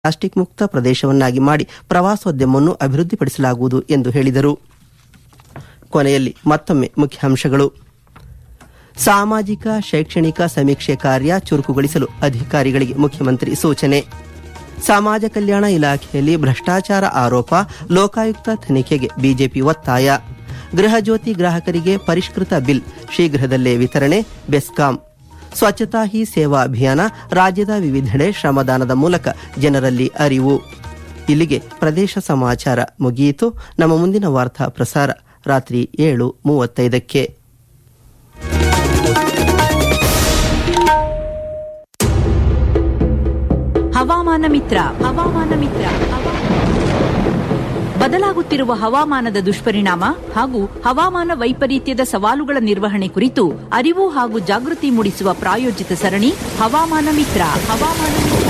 plastic ಮುಕ್ತ ಪ್ರದೇಶವನ್ನಾಗಿ ಮಾಡಿ ಪ್ರವಾಸೋದ್ಯಮವನ್ನು ಅಭಿವೃದ್ಧಿಪಡಿಸಲಾಗುವುದು ಎಂದು ಹೇಳಿದರು ಕೊನೆಯಲ್ಲಿ ಮತ್ತೊಮ್ಮೆ ಮುಖ್ಯಾಂಶಗಳು ಸಾಮಾಜಿಕ ಶೈಕ್ಷಣಿಕ ಸಮೀಕ್ಷೆ ಕಾರ್ಯ ಚುರುಕುಗೊಳಿಸಲು ಅಧಿಕಾರಿಗಳಿಗೆ ಮುಖ್ಯಮಂತ್ರಿ ಸೂಚನೆ ಸಮಾಜ ಕಲ್ಯಾಣ ಇಲಾಖೆಯಲ್ಲಿ ಭ್ರಷ್ಟಾಚಾರ ಆರೋಪ ಲೋಕಾಯುಕ್ತ ತನಿಖೆಗೆ ಬಿಜೆಪಿ ಒತ್ತಾಯ ಗೃಹ ಜ್ಯೋತಿ ಗ್ರಾಹಕರಿಗೆ ಪರಿಷ್ಕೃತ ಬಿಲ್ ಶೀಘ್ರದಲ್ಲೇ ವಿತರಣೆ ಬೆಸ್ಕಾಂ ಸ್ವಚ್ಛತಾ ಹಿ ಸೇವಾ ಅಭಿಯಾನ ರಾಜ್ಯದ ವಿವಿಧೆಡೆ ಶ್ರಮದಾನದ ಮೂಲಕ ಜನರಲ್ಲಿ ಅರಿವು ಇಲ್ಲಿಗೆ ಪ್ರದೇಶ ಸಮಾಚಾರ ಮುಗಿಯಿತು ನಮ್ಮ ಮುಂದಿನ ವಾರ್ತಾ ಪ್ರಸಾರ ರಾತ್ರಿ ಏಳು ಮೂವತ್ತೈದಕ್ಕೆ ಹವಾಮಾನ ಮಿತ್ರ ಹವಾಮಾನ ಮಿತ್ರ ಹವಾ- ಬದಲಾಗುತ್ತಿರುವ ಹವಾಮಾನದ ದುಷ್ಪರಿಣಾಮ ಹಾಗೂ ಹವಾಮಾನ ವೈಪರೀತ್ಯದ ಸವಾಲುಗಳ ನಿರ್ವಹಣೆ ಕುರಿತು ಅರಿವು ಹಾಗೂ ಜಾಗೃತಿ ಮೂಡಿಸುವ ಪ್ರಾಯೋಜಿತ ಸರಣಿ ಹವಾಮಾನ ಮಿತ್ರ ಹವಾಮಾನ ಮಿತ್ರ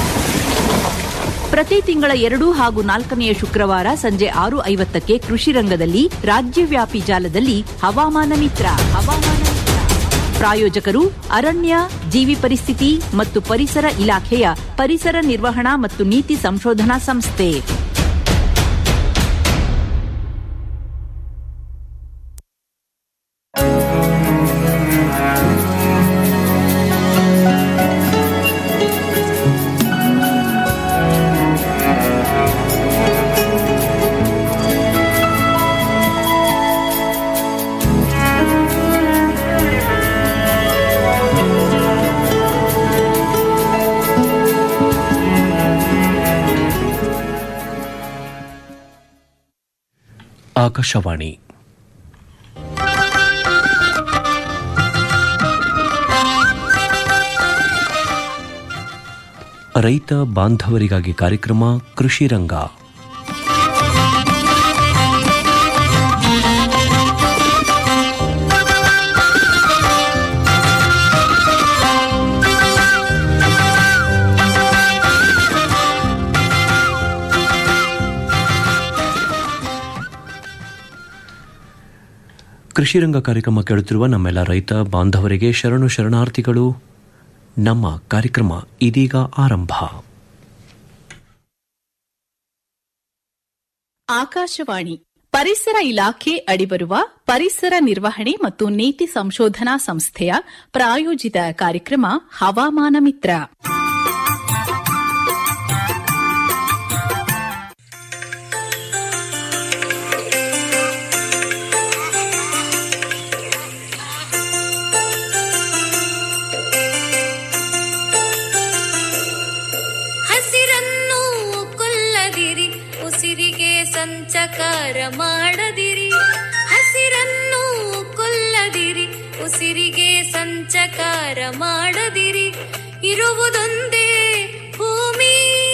ಪ್ರತಿ ತಿಂಗಳ ಎರಡು ಹಾಗೂ ನಾಲ್ಕನೆಯ ಶುಕ್ರವಾರ ಸಂಜೆ ಆರು ಐವತ್ತಕ್ಕೆ ಕೃಷಿ ರಂಗದಲ್ಲಿ ರಾಜ್ಯವ್ಯಾಪಿ ಜಾಲದಲ್ಲಿ ಹವಾಮಾನ ಮಿತ್ರ ಹವಾಮಾನ ಮಿತ್ರ ಪ್ರಾಯೋಜಕರು ಅರಣ್ಯ ಜೀವಿ ಪರಿಸ್ಥಿತಿ ಮತ್ತು ಪರಿಸರ ಇಲಾಖೆಯ ಪರಿಸರ ನಿರ್ವಹಣಾ ಮತ್ತು ನೀತಿ ಸಂಶೋಧನಾ ಸಂಸ್ಥೆ ಆಕಾಶವಾಣಿ ರೈತ ಬಾಂಧವರಿಗಾಗಿ ಕಾರ್ಯಕ್ರಮ ಕೃಷಿ ರಂಗ ಕೃಷಿ ರಂಗ ಕಾರ್ಯಕ್ರಮ ಕೇಳುತ್ತಿರುವ ನಮ್ಮೆಲ್ಲ ರೈತ ಬಾಂಧವರಿಗೆ ಶರಣು ಶರಣಾರ್ಥಿಗಳು ನಮ್ಮ ಕಾರ್ಯಕ್ರಮ ಇದೀಗ ಆರಂಭ ಆಕಾಶವಾಣಿ ಪರಿಸರ ಇಲಾಖೆ ಅಡಿಬರುವ ಪರಿಸರ ನಿರ್ವಹಣೆ ಮತ್ತು ನೀತಿ ಸಂಶೋಧನಾ ಸಂಸ್ಥೆಯ ಪ್ರಾಯೋಜಿತ ಕಾರ್ಯಕ್ರಮ ಹವಾಮಾನ ಮಿತ್ರ ಹಸಿರನ್ನು ಕೊಲ್ಲದಿರಿ ಉಸಿರಿಗೆ ಸಂಚಕಾರ ಮಾಡದಿರಿ ಹಸಿರನ್ನು ಕೊಲ್ಲದಿರಿ ಉಸಿರಿಗೆ ಸಂಚಕಾರ ಮಾಡದಿರಿ ಇರುವುದೊಂದೇ ಭೂಮಿ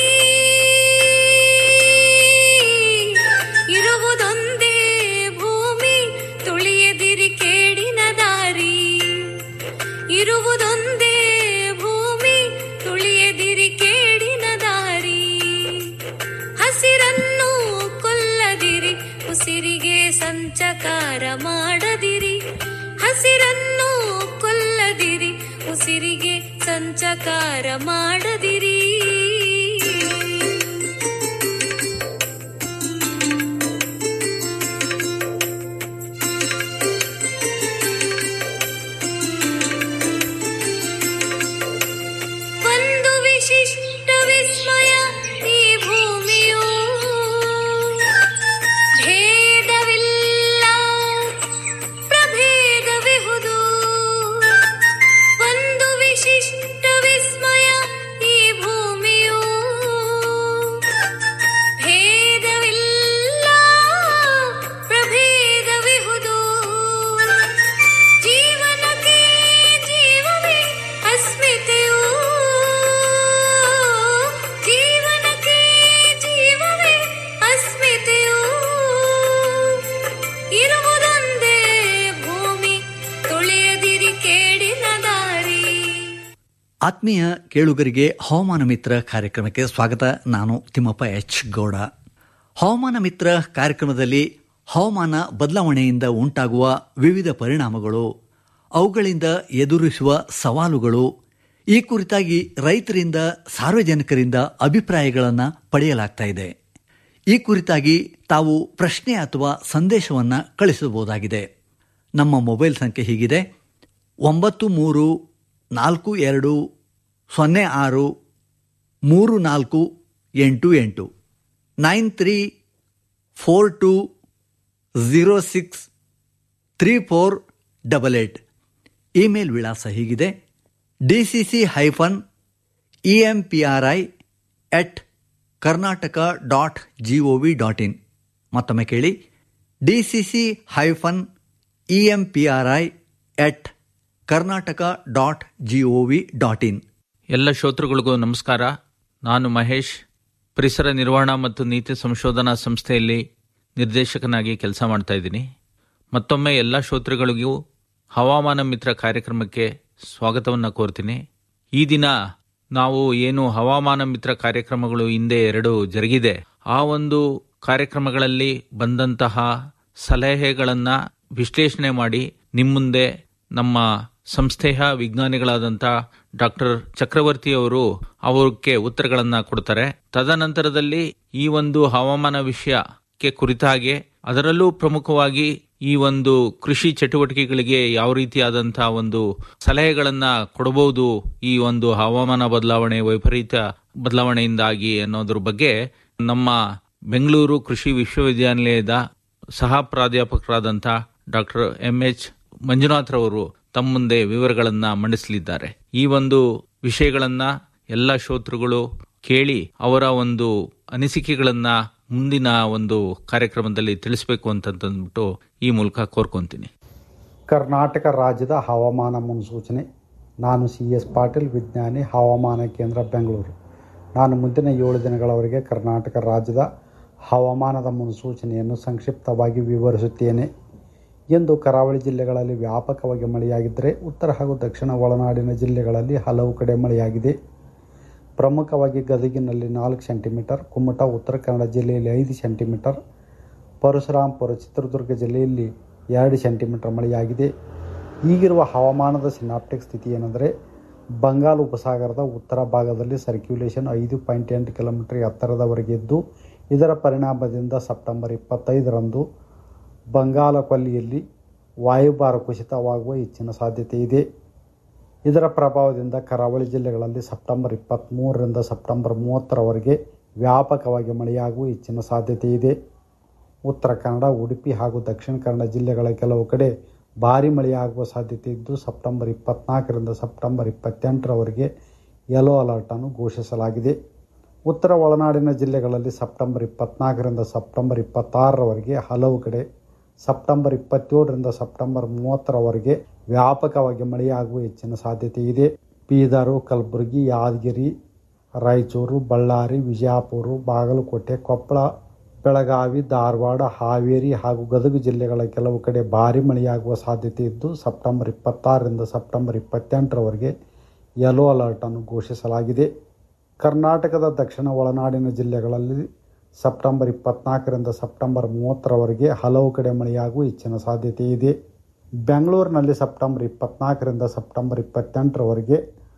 ಇರುವುದೊಂದೇ ಭೂಮಿ ತುಳಿಯದಿರಿ ಕೇಡಿನ ದಾರಿ ಇರುವುದೊಂದೇ ಭೂಮಿ ತುಳಿಯದಿರಿ ಕೇಡಿನ ದಾರಿ ಹಸಿರನ್ನು ಕೊಲ್ಲದಿರಿ ಉಸಿರಿಗೆ ಸಂಚಕಾರ ಮಾಡದಿರಿ ಹಸಿರನ್ನು ಕೊಲ್ಲದಿರಿ ಉಸಿರಿಗೆ ಸಂಚಕಾರ ಮಾಡದಿರಿ ಒಂದು ವಿಶಿಷ್ಟ ವಿಸ್ಮಯ ಈ ಭೂಮಿಯು ಭೇದವಿಲ್ಲ ಪ್ರಭೇದವಿಹುದು ಒಂದು ವಿಶಿಷ್ಟ ವಿಸ್ಮಯ ಈ ಭೂಮಿಯು ಭೇದವಿಲ್ಲ ಪ್ರಭೇದವಿಹುದು ಜೀವನಕ್ಕೆ ಜೀವವೇ ಅಸ್ಮಿತೆಯು ಜೀವನಕ್ಕೆ ಜೀವವೇ ಅಸ್ಮಿತೆಯು ಇರುವುದೊಂದೇ ಭೂಮಿ ತುಳಿಯದಿರಿ ಕೇಡಿನ ದಾರಿ ಆತ್ಮೀಯ ಕೇಳುಗರಿಗೆ ಹವಾಮಾನ ಮಿತ್ರ ಕಾರ್ಯಕ್ರಮಕ್ಕೆ ಸ್ವಾಗತ ನಾನು ತಿಮ್ಮಪ್ಪ ಎಚ್ ಗೌಡ ಹವಾಮಾನ ಮಿತ್ರ ಕಾರ್ಯಕ್ರಮದಲ್ಲಿ ಹವಾಮಾನ ಬದಲಾವಣೆಯಿಂದ ಉಂಟಾಗುವ ವಿವಿಧ ಪರಿಣಾಮಗಳು ಅವುಗಳಿಂದ ಎದುರಿಸುವ ಸವಾಲುಗಳು ಈ ಕುರಿತಾಗಿ ರೈತರಿಂದ ಸಾರ್ವಜನಿಕರಿಂದ ಅಭಿಪ್ರಾಯಗಳನ್ನು ಪಡೆಯಲಾಗ್ತಾ ಇದೆ ಈ ಕುರಿತಾಗಿ ತಾವು ಪ್ರಶ್ನೆ ಅಥವಾ ಸಂದೇಶವನ್ನು ಕಳಿಸಬಹುದಾಗಿದೆ ನಮ್ಮ ಮೊಬೈಲ್ ಸಂಖ್ಯೆ ಹೀಗಿದೆ ಒಂಬತ್ತು ಮೂರು ನಾಲ್ಕು ಎರಡು ಸೊನ್ನೆ ಆರು ಮೂರು ನಾಲ್ಕು ಎಂಟು ಎಂಟು nine three four two zero six three four double eight email ವಿಳಾಸ ಹೀಗಿದೆ D C C hyphen E M P R I at Karnataka dot G O V dot in ಮತ್ತೊಮ್ಮೆ ಕೇಳಿ D C C hyphen E M P R I at Karnataka dot G O V dot in ಎಲ್ಲ ಶ್ರೋತೃಗಳಿಗೂ ನಮಸ್ಕಾರ ನಾನು ಮಹೇಶ್ ಪರಿಸರ ನಿರ್ವಹಣಾ ಮತ್ತು ನೀತಿ ಸಂಶೋಧನಾ ಸಂಸ್ಥೆಯಲ್ಲಿ ನಿರ್ದೇಶಕನಾಗಿ ಕೆಲಸ ಮಾಡ್ತಾ ಇದ್ದೀನಿ ಮತ್ತೊಮ್ಮೆ ಎಲ್ಲ ಶ್ರೋತೃಗಳಿಗೂ ಹವಾಮಾನ ಮಿತ್ರ ಕಾರ್ಯಕ್ರಮಕ್ಕೆ ಸ್ವಾಗತವನ್ನು ಕೋರ್ತೀನಿ ಈ ದಿನ ನಾವು ಏನು ಹವಾಮಾನ ಮಿತ್ರ ಕಾರ್ಯಕ್ರಮಗಳು ಹಿಂದೆ ಎರಡು ಜರುಗಿದೆ ಆ ಒಂದು ಕಾರ್ಯಕ್ರಮಗಳಲ್ಲಿ ಬಂದಂತಹ ಸಲಹೆಗಳನ್ನ ವಿಶ್ಲೇಷಣೆ ಮಾಡಿ ನಿಮ್ಮ ಮುಂದೆ ನಮ್ಮ ಸಂಸ್ಥೆಯ ವಿಜ್ಞಾನಿಗಳಾದಂಥ ಡಾಕ್ಟರ್ ಚಕ್ರವರ್ತಿ ಅವರು ಅವಕ್ಕೆ ಉತ್ತರಗಳನ್ನ ಕೊಡ್ತಾರೆ ತದನಂತರದಲ್ಲಿ ಈ ಒಂದು ಹವಾಮಾನ ವಿಷಯಕ್ಕೆ ಕುರಿತಾಗೆ ಅದರಲ್ಲೂ ಪ್ರಮುಖವಾಗಿ ಈ ಒಂದು ಕೃಷಿ ಚಟುವಟಿಕೆಗಳಿಗೆ ಯಾವ ರೀತಿಯಾದಂತಹ ಒಂದು ಸಲಹೆಗಳನ್ನ ಕೊಡಬಹುದು ಈ ಒಂದು ಹವಾಮಾನ ಬದಲಾವಣೆ ವೈಪರೀತ್ಯ ಬದಲಾವಣೆಯಿಂದಾಗಿ ಅನ್ನೋದ್ರ ಬಗ್ಗೆ ನಮ್ಮ ಬೆಂಗಳೂರು ಕೃಷಿ ವಿಶ್ವವಿದ್ಯಾನಿಲಯದ ಸಹ ಪ್ರಾಧ್ಯಾಪಕರಾದಂಥ ಡಾಕ್ಟರ್ ಎಂ ಎಚ್ ಮಂಜುನಾಥ್ ರವರು ತಮ್ಮ ಮುಂದೆ ವಿವರಗಳನ್ನ ಮಂಡಿಸಲಿದ್ದಾರೆ ಈ ಒಂದು ವಿಷಯಗಳನ್ನ ಎಲ್ಲ ಶ್ರೋತೃಗಳು ಕೇಳಿ ಅವರ ಒಂದು ಅನಿಸಿಕೆಗಳನ್ನ ಮುಂದಿನ ಒಂದು ಕಾರ್ಯಕ್ರಮದಲ್ಲಿ ತಿಳಿಸಬೇಕು ಅಂತಂದ್ಬಿಟ್ಟು ಈ ಮೂಲಕ ಕೋರ್ಕೊಂತೀನಿ ಕರ್ನಾಟಕ ರಾಜ್ಯದ ಹವಾಮಾನ ಮುನ್ಸೂಚನೆ ನಾನು ಸಿ ಎಸ್ ಪಾಟೀಲ್ ವಿಜ್ಞಾನಿ ಹವಾಮಾನ ಕೇಂದ್ರ ಬೆಂಗಳೂರು ನಾನು ಮುಂದಿನ ಏಳು ದಿನಗಳವರೆಗೆ ಕರ್ನಾಟಕ ರಾಜ್ಯದ ಹವಾಮಾನದ ಮುನ್ಸೂಚನೆಯನ್ನು ಸಂಕ್ಷಿಪ್ತವಾಗಿ ವಿವರಿಸುತ್ತೇನೆ ಎಂದು ಕರಾವಳಿ ಜಿಲ್ಲೆಗಳಲ್ಲಿ ವ್ಯಾಪಕವಾಗಿ ಮಳೆಯಾಗಿದ್ದರೆ ಉತ್ತರ ಹಾಗೂ ದಕ್ಷಿಣ ಒಳನಾಡಿನ ಜಿಲ್ಲೆಗಳಲ್ಲಿ ಹಲವು ಕಡೆ ಮಳೆಯಾಗಿದೆ ಪ್ರಮುಖವಾಗಿ ಗದಗಿನಲ್ಲಿ ನಾಲ್ಕು ಸೆಂಟಿಮೀಟರ್ ಕುಮಟ ಉತ್ತರ ಕನ್ನಡ ಜಿಲ್ಲೆಯಲ್ಲಿ ಐದು ಸೆಂಟಿಮೀಟರ್ ಪರಶುರಾಂಪುರ ಚಿತ್ರದುರ್ಗ ಜಿಲ್ಲೆಯಲ್ಲಿ ಎರಡು ಸೆಂಟಿಮೀಟರ್ ಮಳೆಯಾಗಿದೆ ಈಗಿರುವ ಹವಾಮಾನದ ಸಿನಾಪ್ಟಿಕ್ ಸ್ಥಿತಿ ಏನೆಂದರೆ ಬಂಗಾಳ ಉಪಸಾಗರದ ಉತ್ತರ ಭಾಗದಲ್ಲಿ ಸರ್ಕ್ಯುಲೇಷನ್ ಐದು ಪಾಯಿಂಟ್ ಎಂಟು ಕಿಲೋಮೀಟರ್ ಎತ್ತರದವರೆಗೆ ಇದ್ದು ಇದರ ಪರಿಣಾಮದಿಂದ ಸೆಪ್ಟೆಂಬರ್ ಇಪ್ಪತ್ತೈದರಂದು ಬಂಗಾಳ ಕೊಲ್ಲಿಯಲ್ಲಿ ವಾಯುಭಾರ ಕುಸಿತವಾಗುವ ಹೆಚ್ಚಿನ ಸಾಧ್ಯತೆ ಇದೆ ಇದರ ಪ್ರಭಾವದಿಂದ ಕರಾವಳಿ ಜಿಲ್ಲೆಗಳಲ್ಲಿ ಸೆಪ್ಟೆಂಬರ್ ಇಪ್ಪತ್ತ್ಮೂರರಿಂದ ಸೆಪ್ಟೆಂಬರ್ ಮೂವತ್ತರವರೆಗೆ ವ್ಯಾಪಕವಾಗಿ ಮಳೆಯಾಗುವ ಹೆಚ್ಚಿನ ಸಾಧ್ಯತೆ ಇದೆ ಉತ್ತರ ಕನ್ನಡ ಉಡುಪಿ ಹಾಗೂ ದಕ್ಷಿಣ ಕನ್ನಡ ಜಿಲ್ಲೆಗಳ ಕೆಲವು ಕಡೆ ಭಾರಿ ಮಳೆಯಾಗುವ ಸಾಧ್ಯತೆ ಇದ್ದು ಸೆಪ್ಟೆಂಬರ್ ಇಪ್ಪತ್ನಾಲ್ಕರಿಂದ ಸೆಪ್ಟೆಂಬರ್ ಇಪ್ಪತ್ತೆಂಟರವರೆಗೆ ಯೆಲ್ಲೋ ಅಲರ್ಟನ್ನು ಘೋಷಿಸಲಾಗಿದೆ ಉತ್ತರ ಒಳನಾಡಿನ ಜಿಲ್ಲೆಗಳಲ್ಲಿ ಸೆಪ್ಟೆಂಬರ್ ಇಪ್ಪತ್ನಾಲ್ಕರಿಂದ ಸೆಪ್ಟೆಂಬರ್ ಇಪ್ಪತ್ತಾರರವರೆಗೆ ಹಲವು ಕಡೆ ಸೆಪ್ಟೆಂಬರ್ ಇಪ್ಪತ್ತೇಳರಿಂದ ಸೆಪ್ಟೆಂಬರ್ ಮೂವತ್ತರವರೆಗೆ ವ್ಯಾಪಕವಾಗಿ ಮಳೆಯಾಗುವ ಹೆಚ್ಚಿನ ಸಾಧ್ಯತೆ ಇದೆ ಬೀದರು ಕಲಬುರಗಿ ಯಾದಗಿರಿ ರಾಯಚೂರು ಬಳ್ಳಾರಿ ವಿಜಯಪುರ ಬಾಗಲಕೋಟೆ ಕೊಪ್ಪಳ ಬೆಳಗಾವಿ ಧಾರವಾಡ ಹಾವೇರಿ ಹಾಗೂ ಗದಗ ಜಿಲ್ಲೆಗಳ ಕೆಲವು ಕಡೆ ಭಾರಿ ಮಳೆಯಾಗುವ ಸಾಧ್ಯತೆ ಇದ್ದು ಸೆಪ್ಟೆಂಬರ್ ಇಪ್ಪತ್ತಾರರಿಂದ ಸೆಪ್ಟೆಂಬರ್ ಇಪ್ಪತ್ತೆಂಟರವರೆಗೆ ಯೆಲ್ಲೋ ಅಲರ್ಟನ್ನು ಘೋಷಿಸಲಾಗಿದೆ ಕರ್ನಾಟಕದ ದಕ್ಷಿಣ ಒಳನಾಡಿನ ಜಿಲ್ಲೆಗಳಲ್ಲಿ ಸೆಪ್ಟೆಂಬರ್ ಇಪ್ಪತ್ನಾಲ್ಕರಿಂದ ಸೆಪ್ಟೆಂಬರ್ ಮೂವತ್ತರವರೆಗೆ ಹಲವು ಕಡೆ ಮಳೆಯಾಗುವ ಹೆಚ್ಚಿನ ಸಾಧ್ಯತೆ ಇದೆ ಬೆಂಗಳೂರಿನಲ್ಲಿ ಸೆಪ್ಟೆಂಬರ್ ಇಪ್ಪತ್ನಾಲ್ಕರಿಂದ ಸೆಪ್ಟೆಂಬರ್ ಇಪ್ಪತ್ತೆಂಟರವರೆಗೆ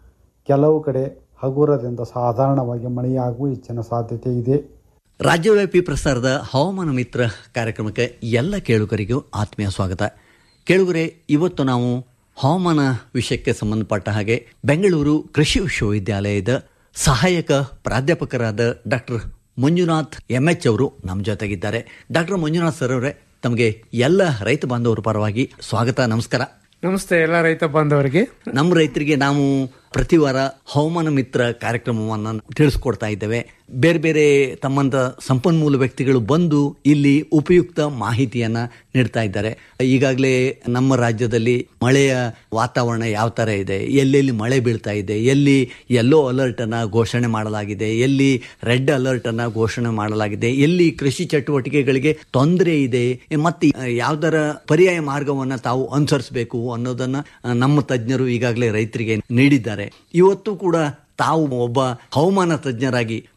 ಕೆಲವು ಕಡೆ ಹಗುರದಿಂದ ಸಾಧಾರಣವಾಗಿ ಮಳೆಯಾಗುವ ಹೆಚ್ಚಿನ ಸಾಧ್ಯತೆ ಇದೆ ರಾಜ್ಯವ್ಯಾಪಿ ಪ್ರಸಾರದ ಹವಾಮಾನ ಮಿತ್ರ ಕಾರ್ಯಕ್ರಮಕ್ಕೆ ಎಲ್ಲ ಕೇಳುಗರಿಗೂ ಆತ್ಮೀಯ ಸ್ವಾಗತ ಕೇಳುಗರೆ ಇವತ್ತು ನಾವು ಹವಾಮಾನ ವಿಷಯಕ್ಕೆ ಸಂಬಂಧಪಟ್ಟ ಹಾಗೆ ಬೆಂಗಳೂರು ಕೃಷಿ ವಿಶ್ವವಿದ್ಯಾಲಯದ ಸಹಾಯಕ ಪ್ರಾಧ್ಯಾಪಕರಾದ ಡಾಕ್ಟರ್ ಮಂಜುನಾಥ್ ಎಂ ಎಚ್ ಅವರು ನಮ್ಮ ಜೊತೆಗಿದ್ದಾರೆ ಡಾಕ್ಟರ್ ಮಂಜುನಾಥ್ ಸರ್ ಅವರೇ ತಮಗೆ ಎಲ್ಲ ರೈತ ಬಾಂಧವರ ಪರವಾಗಿ ಸ್ವಾಗತ ನಮಸ್ಕಾರ ನಮಸ್ತೆ ಎಲ್ಲ ರೈತ ಬಾಂಧವರಿಗೆ ನಮ್ಮ ರೈತರಿಗೆ ನಾವು ಪ್ರತಿ ವಾರ ಹವಾಮಾನ ಮಿತ್ರ ಕಾರ್ಯಕ್ರಮವನ್ನು ತಿಳಿಸ್ಕೊಡ್ತಾ ಇದ್ದೇವೆ ಬೇರೆ ಬೇರೆ ತಮ್ಮಂತ ಸಂಪನ್ಮೂಲ ವ್ಯಕ್ತಿಗಳು ಬಂದು ಇಲ್ಲಿ ಉಪಯುಕ್ತ ಮಾಹಿತಿಯನ್ನ ನೀಡ್ತಾ ಇದ್ದಾರೆ ಈಗಾಗಲೇ ನಮ್ಮ ರಾಜ್ಯದಲ್ಲಿ ಮಳೆಯ ವಾತಾವರಣ ಯಾವ ತರ ಇದೆ ಎಲ್ಲೆಲ್ಲಿ ಮಳೆ ಬೀಳ್ತಾ ಇದೆ ಎಲ್ಲಿ ಯೆಲ್ಲೋ ಅಲರ್ಟ್ ಅನ್ನ ಘೋಷಣೆ ಮಾಡಲಾಗಿದೆ ಎಲ್ಲಿ ರೆಡ್ ಅಲರ್ಟ್ ಅನ್ನ ಘೋಷಣೆ ಮಾಡಲಾಗಿದೆ ಎಲ್ಲಿ ಕೃಷಿ ಚಟುವಟಿಕೆಗಳಿಗೆ ತೊಂದರೆ ಇದೆ ಮತ್ತೆ ಯಾವ್ದರ ಪರ್ಯಾಯ ಮಾರ್ಗವನ್ನ ತಾವು ಅನುಸರಿಸಬೇಕು ಅನ್ನೋದನ್ನ ನಮ್ಮ ತಜ್ಞರು ಈಗಾಗಲೇ ರೈತರಿಗೆ ನೀಡಿದ್ದಾರೆ ಇವತ್ತು ಕೂಡ ತಾವು ಒಬ್ಬ ಹವಾಮಾನ ತಜ್ಞರಾಗಿ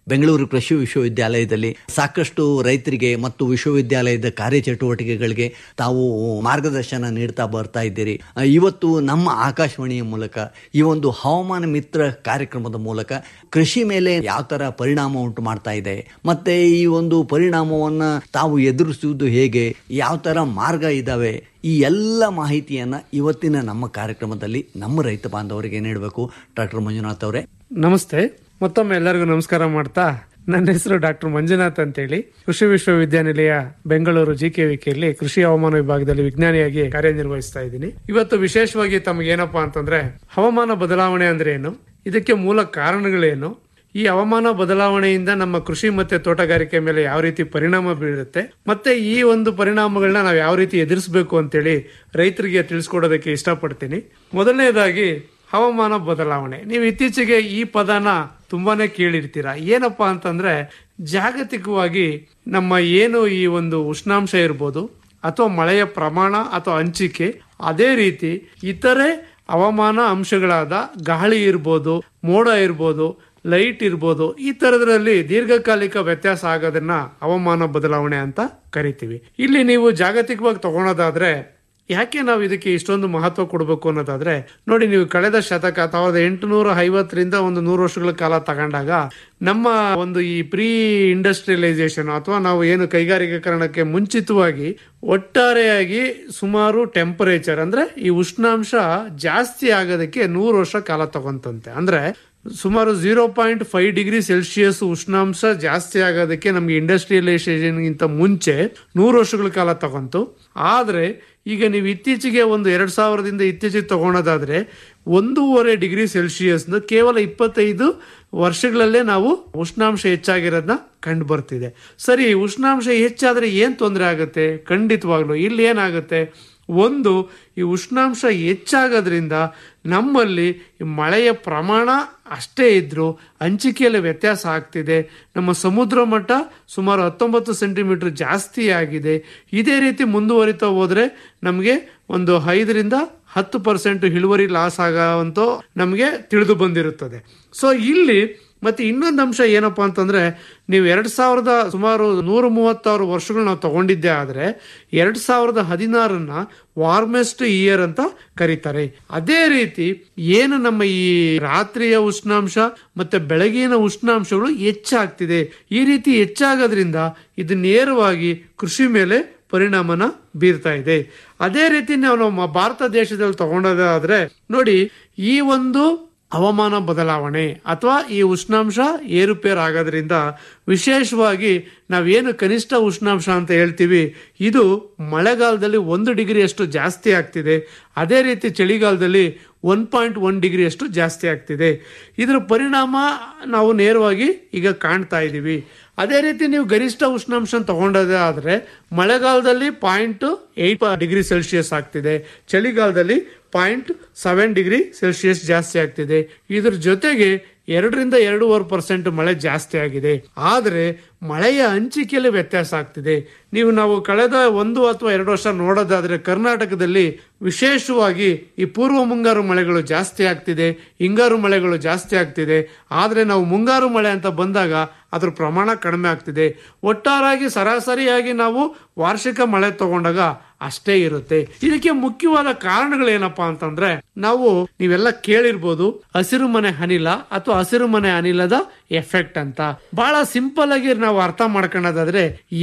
ಬೆಂಗಳೂರು ಕೃಷಿ ವಿಶ್ವವಿದ್ಯಾಲಯದಲ್ಲಿ ಸಾಕಷ್ಟು ರೈತರಿಗೆ ಮತ್ತು ವಿಶ್ವವಿದ್ಯಾಲಯದ ಕಾರ್ಯಚಟುವಟಿಕೆಗಳಿಗೆ ತಾವು ಮಾರ್ಗದರ್ಶನ ನೀಡ್ತಾ ಬರ್ತಾ ಇದ್ದೀರಿ ಆ, ಇವತ್ತು ನಮ್ಮ ಆಕಾಶವಾಣಿಯ ಮೂಲಕ ಈ ಒಂದು ಹವಾಮಾನ ಮಿತ್ರ ಕಾರ್ಯಕ್ರಮದ ಮೂಲಕ ಕೃಷಿ ಮೇಲೆ ಯಾವ ತರ ಪರಿಣಾಮ ಉಂಟು ಮಾಡ್ತಾ ಇದೆ ಮತ್ತೆ ಈ ಒಂದು ಪರಿಣಾಮವನ್ನ ತಾವು ಎದುರಿಸುವುದು ಹೇಗೆ ಯಾವ ತರ ಮಾರ್ಗ ಇದಾವೆ ಈ ಎಲ್ಲ ಮಾಹಿತಿಯನ್ನ ಇವತ್ತಿನ ನಮ್ಮ ಕಾರ್ಯಕ್ರಮದಲ್ಲಿ ನಮ್ಮ ರೈತ ಬಾಂಧವರಿಗೆ ನೀಡಬೇಕು ಡಾಕ್ಟರ್ ಮಂಜುನಾಥ್ ಅವರೇ ನಮಸ್ತೆ ಮತ್ತೊಮ್ಮೆ ಎಲ್ಲರಿಗೂ ನಮಸ್ಕಾರ ಮಾಡ್ತಾ ನನ್ನ ಹೆಸರು ಡಾಕ್ಟರ್ ಮಂಜುನಾಥ್ ಅಂತೇಳಿ ಕೃಷಿ ವಿಶ್ವವಿದ್ಯಾನಿಲಯ ಬೆಂಗಳೂರು ಜಿಕೆವಿಕೆಯಲ್ಲಿ ಕೃಷಿ ಹವಾಮಾನ ವಿಭಾಗದಲ್ಲಿ ವಿಜ್ಞಾನಿಯಾಗಿ ಕಾರ್ಯನಿರ್ವಹಿಸ್ತಾ ಇದ್ದೀನಿ ಇವತ್ತು ವಿಶೇಷವಾಗಿ ತಮಗೇನಪ್ಪಾ ಅಂತಂದ್ರೆ ಹವಾಮಾನ ಬದಲಾವಣೆ ಅಂದ್ರೆ ಏನು ಇದಕ್ಕೆ ಮೂಲ ಕಾರಣಗಳೇನು ಈ ಹವಾಮಾನ ಬದಲಾವಣೆಯಿಂದ ನಮ್ಮ ಕೃಷಿ ಮತ್ತೆ ತೋಟಗಾರಿಕೆ ಮೇಲೆ ಯಾವ ರೀತಿ ಪರಿಣಾಮ ಬೀರುತ್ತೆ ಮತ್ತೆ ಈ ಒಂದು ಪರಿಣಾಮಗಳನ್ನ ನಾವು ಯಾವ ರೀತಿ ಎದುರಿಸಬೇಕು ಅಂತೇಳಿ ರೈತರಿಗೆ ತಿಳಿಸ್ಕೊಡೋದಕ್ಕೆ ಇಷ್ಟಪಡ್ತೀನಿ ಮೊದಲನೇದಾಗಿ ಹವಾಮಾನ ಬದಲಾವಣೆ ನೀವು ಇತ್ತೀಚೆಗೆ ಈ ಪದನ ತುಂಬಾನೇ ಕೇಳಿರ್ತೀರಾ ಏನಪ್ಪಾ ಅಂತಂದ್ರೆ ಜಾಗತಿಕವಾಗಿ ನಮ್ಮ ಏನು ಈ ಒಂದು ಉಷ್ಣಾಂಶ ಇರ್ಬೋದು ಅಥವಾ ಮಳೆಯ ಪ್ರಮಾಣ ಅಥವಾ ಹಂಚಿಕೆ ಅದೇ ರೀತಿ ಇತರೆ ಹವಾಮಾನ ಅಂಶಗಳಾದ ಗಾಳಿ ಇರ್ಬೋದು ಮೋಡ ಇರ್ಬೋದು ಲೈಟ್ ಇರ್ಬೋದು ಈ ತರದ್ರಲ್ಲಿ ದೀರ್ಘಕಾಲಿಕ ವ್ಯತ್ಯಾಸ ಆಗೋದನ್ನ ಹವಾಮಾನ ಬದಲಾವಣೆ ಅಂತ ಕರಿತೀವಿ ಇಲ್ಲಿ ನೀವು ಜಾಗತಿಕವಾಗಿ ತಗೊಳೋದಾದ್ರೆ ಯಾಕೆ ನಾವು ಇದಕ್ಕೆ ಇಷ್ಟೊಂದು ಮಹತ್ವ ಕೊಡಬೇಕು ಅನ್ನೋದಾದ್ರೆ ನೋಡಿ ನೀವು ಕಳೆದ ಶತಕ ಸಾವಿರದ ಎಂಟುನೂರ ಐವತ್ತರಿಂದ ಒಂದು ನೂರು ವರ್ಷಗಳ ಕಾಲ ತಗೊಂಡಾಗ ನಮ್ಮ ಒಂದು ಈ ಪ್ರೀ ಇಂಡಸ್ಟ್ರಿಯಲೈಸೇಷನ್ ಅಥವಾ ನಾವು ಏನು ಕೈಗಾರಿಕೀಕರಣಕ್ಕೆ ಮುಂಚಿತವಾಗಿ ಒಟ್ಟಾರೆಯಾಗಿ ಸುಮಾರು ಟೆಂಪರೇಚರ್ ಅಂದ್ರೆ ಈ ಉಷ್ಣಾಂಶ ಜಾಸ್ತಿ ಆಗೋದಕ್ಕೆ ನೂರು ವರ್ಷ ಕಾಲ ತಗೊಂತಂತೆ ಅಂದ್ರೆ ಸುಮಾರು zero point five degree Celsius ಉಷ್ಣಾಂಶ ಜಾಸ್ತಿ ಆಗೋದಕ್ಕೆ ನಮ್ಗೆ ಇಂಡಸ್ಟ್ರಿಯಲೈಸೇಷನ್ ಗಿಂತ ಮುಂಚೆ ನೂರು ವರ್ಷಗಳ ಕಾಲ ತಗೊಂತು ಆದ್ರೆ ಈಗ ನೀವು ಇತ್ತೀಚೆಗೆ ಒಂದು ಎರಡ್ ಸಾವಿರದಿಂದ ಇತ್ತೀಚೆಗೆ ತಗೊಳೋದಾದ್ರೆ ಒಂದೂವರೆ ಡಿಗ್ರಿ ಸೆಲ್ಸಿಯಸ್ ಕೇವಲ ಇಪ್ಪತ್ತೈದು ವರ್ಷಗಳಲ್ಲೇ ನಾವು ಉಷ್ಣಾಂಶ ಹೆಚ್ಚಾಗಿರೋದನ್ನ ಕಂಡು ಬರ್ತಿದೆ ಸರಿ ಉಷ್ಣಾಂಶ ಹೆಚ್ಚಾದ್ರೆ ಏನ್ ತೊಂದರೆ ಆಗುತ್ತೆ ಖಂಡಿತವಾಗ್ಲು ಇಲ್ಲಿ ಏನಾಗುತ್ತೆ ಒಂದು ಈ ಉಷ್ಣಾಂಶ ಹೆಚ್ಚಾಗೋದ್ರಿಂದ ನಮ್ಮಲ್ಲಿ ಈ ಮಳೆಯ ಪ್ರಮಾಣ ಅಷ್ಟೇ ಇದ್ರೂ ಹಂಚಿಕೆಯಲ್ಲಿ ವ್ಯತ್ಯಾಸ ಆಗ್ತಿದೆ ನಮ್ಮ ಸಮುದ್ರ ಮಟ್ಟ ಸುಮಾರು ಹತ್ತೊಂಬತ್ತು ಸೆಂಟಿಮೀಟರ್ ಜಾಸ್ತಿ ಆಗಿದೆ ಇದೇ ರೀತಿ ಮುಂದುವರಿತಾ ಹೋದ್ರೆ ನಮಗೆ ಒಂದು ಐದರಿಂದ ಹತ್ತು ಪರ್ಸೆಂಟ್ ಇಳುವರಿ ಲಾಸ್ ಆಗೋವಂತೂ ನಮಗೆ ತಿಳಿದು ಬಂದಿರುತ್ತದೆ ಸೊ ಇಲ್ಲಿ ಮತ್ತೆ ಇನ್ನೊಂದು ಅಂಶ ಏನಪ್ಪಾ ಅಂತಂದ್ರೆ ನೀವು ಎರಡ್ ಸಾವಿರದ ಸುಮಾರು ನೂರ ಮೂವತ್ತಾರು ವರ್ಷಗಳು ನಾವು ತಗೊಂಡಿದ್ದೆ ಆದ್ರೆ ಎರಡ್ ಸಾವಿರದ ಹದಿನಾರನ್ನ ವಾರ್ಮೆಸ್ಟ್ ಇಯರ್ ಅಂತ ಕರೀತಾರೆ ಅದೇ ರೀತಿ ಏನು ನಮ್ಮ ಈ ರಾತ್ರಿಯ ಉಷ್ಣಾಂಶ ಮತ್ತೆ ಬೆಳಗಿನ ಉಷ್ಣಾಂಶಗಳು ಹೆಚ್ಚಾಗ್ತಿದೆ ಈ ರೀತಿ ಹೆಚ್ಚಾಗೋದ್ರಿಂದ ಇದು ನೇರವಾಗಿ ಕೃಷಿ ಮೇಲೆ ಪರಿಣಾಮನ ಬೀರ್ತಾ ಇದೆ ಅದೇ ರೀತಿ ನಾವು ನಮ್ಮ ಭಾರತ ದೇಶದಲ್ಲಿ ತಗೊಂಡೋದಾದ್ರೆ ನೋಡಿ ಈ ಒಂದು ಹವಾಮಾನ ಬದಲಾವಣೆ ಅಥವಾ ಈ ಉಷ್ಣಾಂಶ ಏರುಪೇರು ಆಗೋದ್ರಿಂದ ವಿಶೇಷವಾಗಿ ನಾವೇನು ಕನಿಷ್ಠ ಉಷ್ಣಾಂಶ ಅಂತ ಹೇಳ್ತೀವಿ ಇದು ಮಳೆಗಾಲದಲ್ಲಿ ಒಂದು ಡಿಗ್ರಿಯಷ್ಟು ಜಾಸ್ತಿ ಆಗ್ತಿದೆ ಅದೇ ರೀತಿ ಚಳಿಗಾಲದಲ್ಲಿ ಒನ್ ಪಾಯಿಂಟ್ ಒನ್ ಡಿಗ್ರಿಯಷ್ಟು ಜಾಸ್ತಿ ಆಗ್ತಿದೆ ಇದರ ಪರಿಣಾಮ ನಾವು ನೇರವಾಗಿ ಈಗ ಕಾಣ್ತಾ ಇದ್ದೀವಿ ಅದೇ ರೀತಿ ನೀವು ಗರಿಷ್ಠ ಉಷ್ಣಾಂಶ ತಗೊಂಡದೇ ಆದ್ರೆ ಮಳೆಗಾಲದಲ್ಲಿ ಪಾಯಿಂಟ್ ಏಟ್ ಡಿಗ್ರಿ ಸೆಲ್ಸಿಯಸ್ ಆಗ್ತಿದೆ ಚಳಿಗಾಲದಲ್ಲಿ ಪಾಯಿಂಟ್ ಸೆವೆನ್ ಡಿಗ್ರಿ ಸೆಲ್ಸಿಯಸ್ ಜಾಸ್ತಿ ಆಗ್ತಿದೆ ಇದ್ರ ಜೊತೆಗೆ ಎರಡರಿಂದ ಎರಡೂವರೆ ಪರ್ಸೆಂಟ್ ಮಳೆ ಜಾಸ್ತಿ ಆಗಿದೆ ಆದರೆ ಮಳೆಯ ಹಂಚಿಕೆಯಲ್ಲಿ ವ್ಯತ್ಯಾಸ ಆಗ್ತಿದೆ ನೀವು ನಾವು ಕಳೆದ ಒಂದು ಅಥವಾ ಎರಡು ವರ್ಷ ನೋಡೋದಾದ್ರೆ ಕರ್ನಾಟಕದಲ್ಲಿ ವಿಶೇಷವಾಗಿ ಈ ಪೂರ್ವ ಮುಂಗಾರು ಮಳೆಗಳು ಜಾಸ್ತಿ ಆಗ್ತಿದೆ ಹಿಂಗಾರು ಮಳೆಗಳು ಜಾಸ್ತಿ ಆಗ್ತಿದೆ ಆದ್ರೆ ನಾವು ಮುಂಗಾರು ಮಳೆ ಅಂತ ಬಂದಾಗ ಅದ್ರ ಪ್ರಮಾಣ ಕಡಿಮೆ ಆಗ್ತಿದೆ ಒಟ್ಟಾರಾಗಿ ಸರಾಸರಿಯಾಗಿ ನಾವು ವಾರ್ಷಿಕ ಮಳೆ ತಗೊಂಡಾಗ ಅಷ್ಟೇ ಇರುತ್ತೆ ಇದಕ್ಕೆ ಮುಖ್ಯವಾದ ಕಾರಣಗಳೇನಪ್ಪಾ ಅಂತಂದ್ರೆ ನಾವು ನೀವೆಲ್ಲ ಕೇಳಿರ್ಬೋದು ಹಸಿರು ಮನೆ ಅನಿಲ ಅಥವಾ ಹಸಿರು ಮನೆ ಅನಿಲದ ಎಫೆಕ್ಟ್ ಅಂತ ಬಹಳ ಸಿಂಪಲ್ ಆಗಿ ನಾವು ಅರ್ಥ ಮಾಡ್ಕೊಳ್ಳೋದಾದ್ರೆ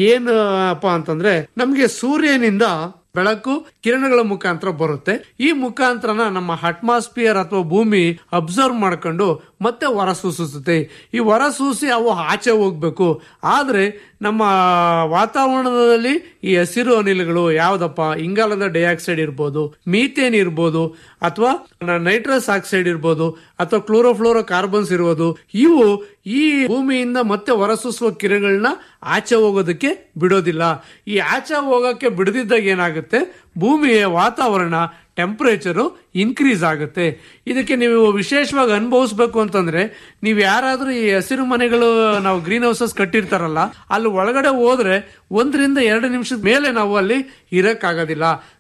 ಏನಪ್ಪಾ ಅಂತಂದ್ರೆ ನಮ್ಗೆ ಸೂರ್ಯನಿಂದ ಬೆಳಕು ಕಿರಣಗಳ ಮುಖಾಂತರ ಬರುತ್ತೆ ಈ ಮುಖಾಂತರನ ನಮ್ಮ ಅಟ್ಮಾಸ್ಫಿಯರ್ ಅಥವಾ ಭೂಮಿ ಅಬ್ಸರ್ವ್ ಮಾಡ್ಕೊಂಡು ಮತ್ತೆ ಹೊರಸೂಸುತ್ತೆ ಈ ಹೊರಸೂಸಿ ಅವು ಆಚೆ ಹೋಗ್ಬೇಕು ಆದ್ರೆ ನಮ್ಮ ವಾತಾವರಣದಲ್ಲಿ ಈ ಹಸಿರು ಅನಿಲಗಳು ಯಾವ್ದಪ್ಪ ಇಂಗಾಲದ ಡೈಆಕ್ಸೈಡ್ ಇರ್ಬೋದು ಮೀಥೇನ್ ಇರ್ಬೋದು ಅಥವಾ ನೈಟ್ರಸ್ ಆಕ್ಸೈಡ್ ಇರ್ಬೋದು ಅಥವಾ ಕ್ಲೋರೋಫ್ಲೋರೋ ಕಾರ್ಬನ್ಸ್ ಇರ್ಬೋದು ಇವು ಈ ಭೂಮಿಯಿಂದ ಮತ್ತೆ ಹೊರಸೂಸುವ ಕಿರಣಗಳನ್ನ ಆಚೆ ಹೋಗೋದಕ್ಕೆ ಬಿಡೋದಿಲ್ಲ ಈ ಆಚೆ ಹೋಗಕ್ಕೆ ಬಿಡದಿದ್ದಾಗ ಏನಾಗುತ್ತೆ ಭೂಮಿಯ ವಾತಾವರಣ ಟೆಂಪರೇಚರು ಇನ್ಕ್ರೀಸ್ ಆಗುತ್ತೆ ಇದಕ್ಕೆ ನೀವು ವಿಶೇಷವಾಗಿ ಅನುಭವಿಸ್ಬೇಕು ಅಂತಂದ್ರೆ ನೀವು ಯಾರಾದ್ರೂ ಈ ಹಸಿರು ಮನೆಗಳು ನಾವು ಗ್ರೀನ್ ಹೌಸಸ್ ಕಟ್ಟಿರ್ತಾರಲ್ಲ ಅಲ್ಲಿ ಒಳಗಡೆ ಹೋದ್ರೆ ಒಂದರಿಂದ ಎರಡು ನಿಮಿಷದ ಮೇಲೆ ನಾವು ಅಲ್ಲಿ ಇರಕ್ಕಾಗೋದಿಲ್ಲ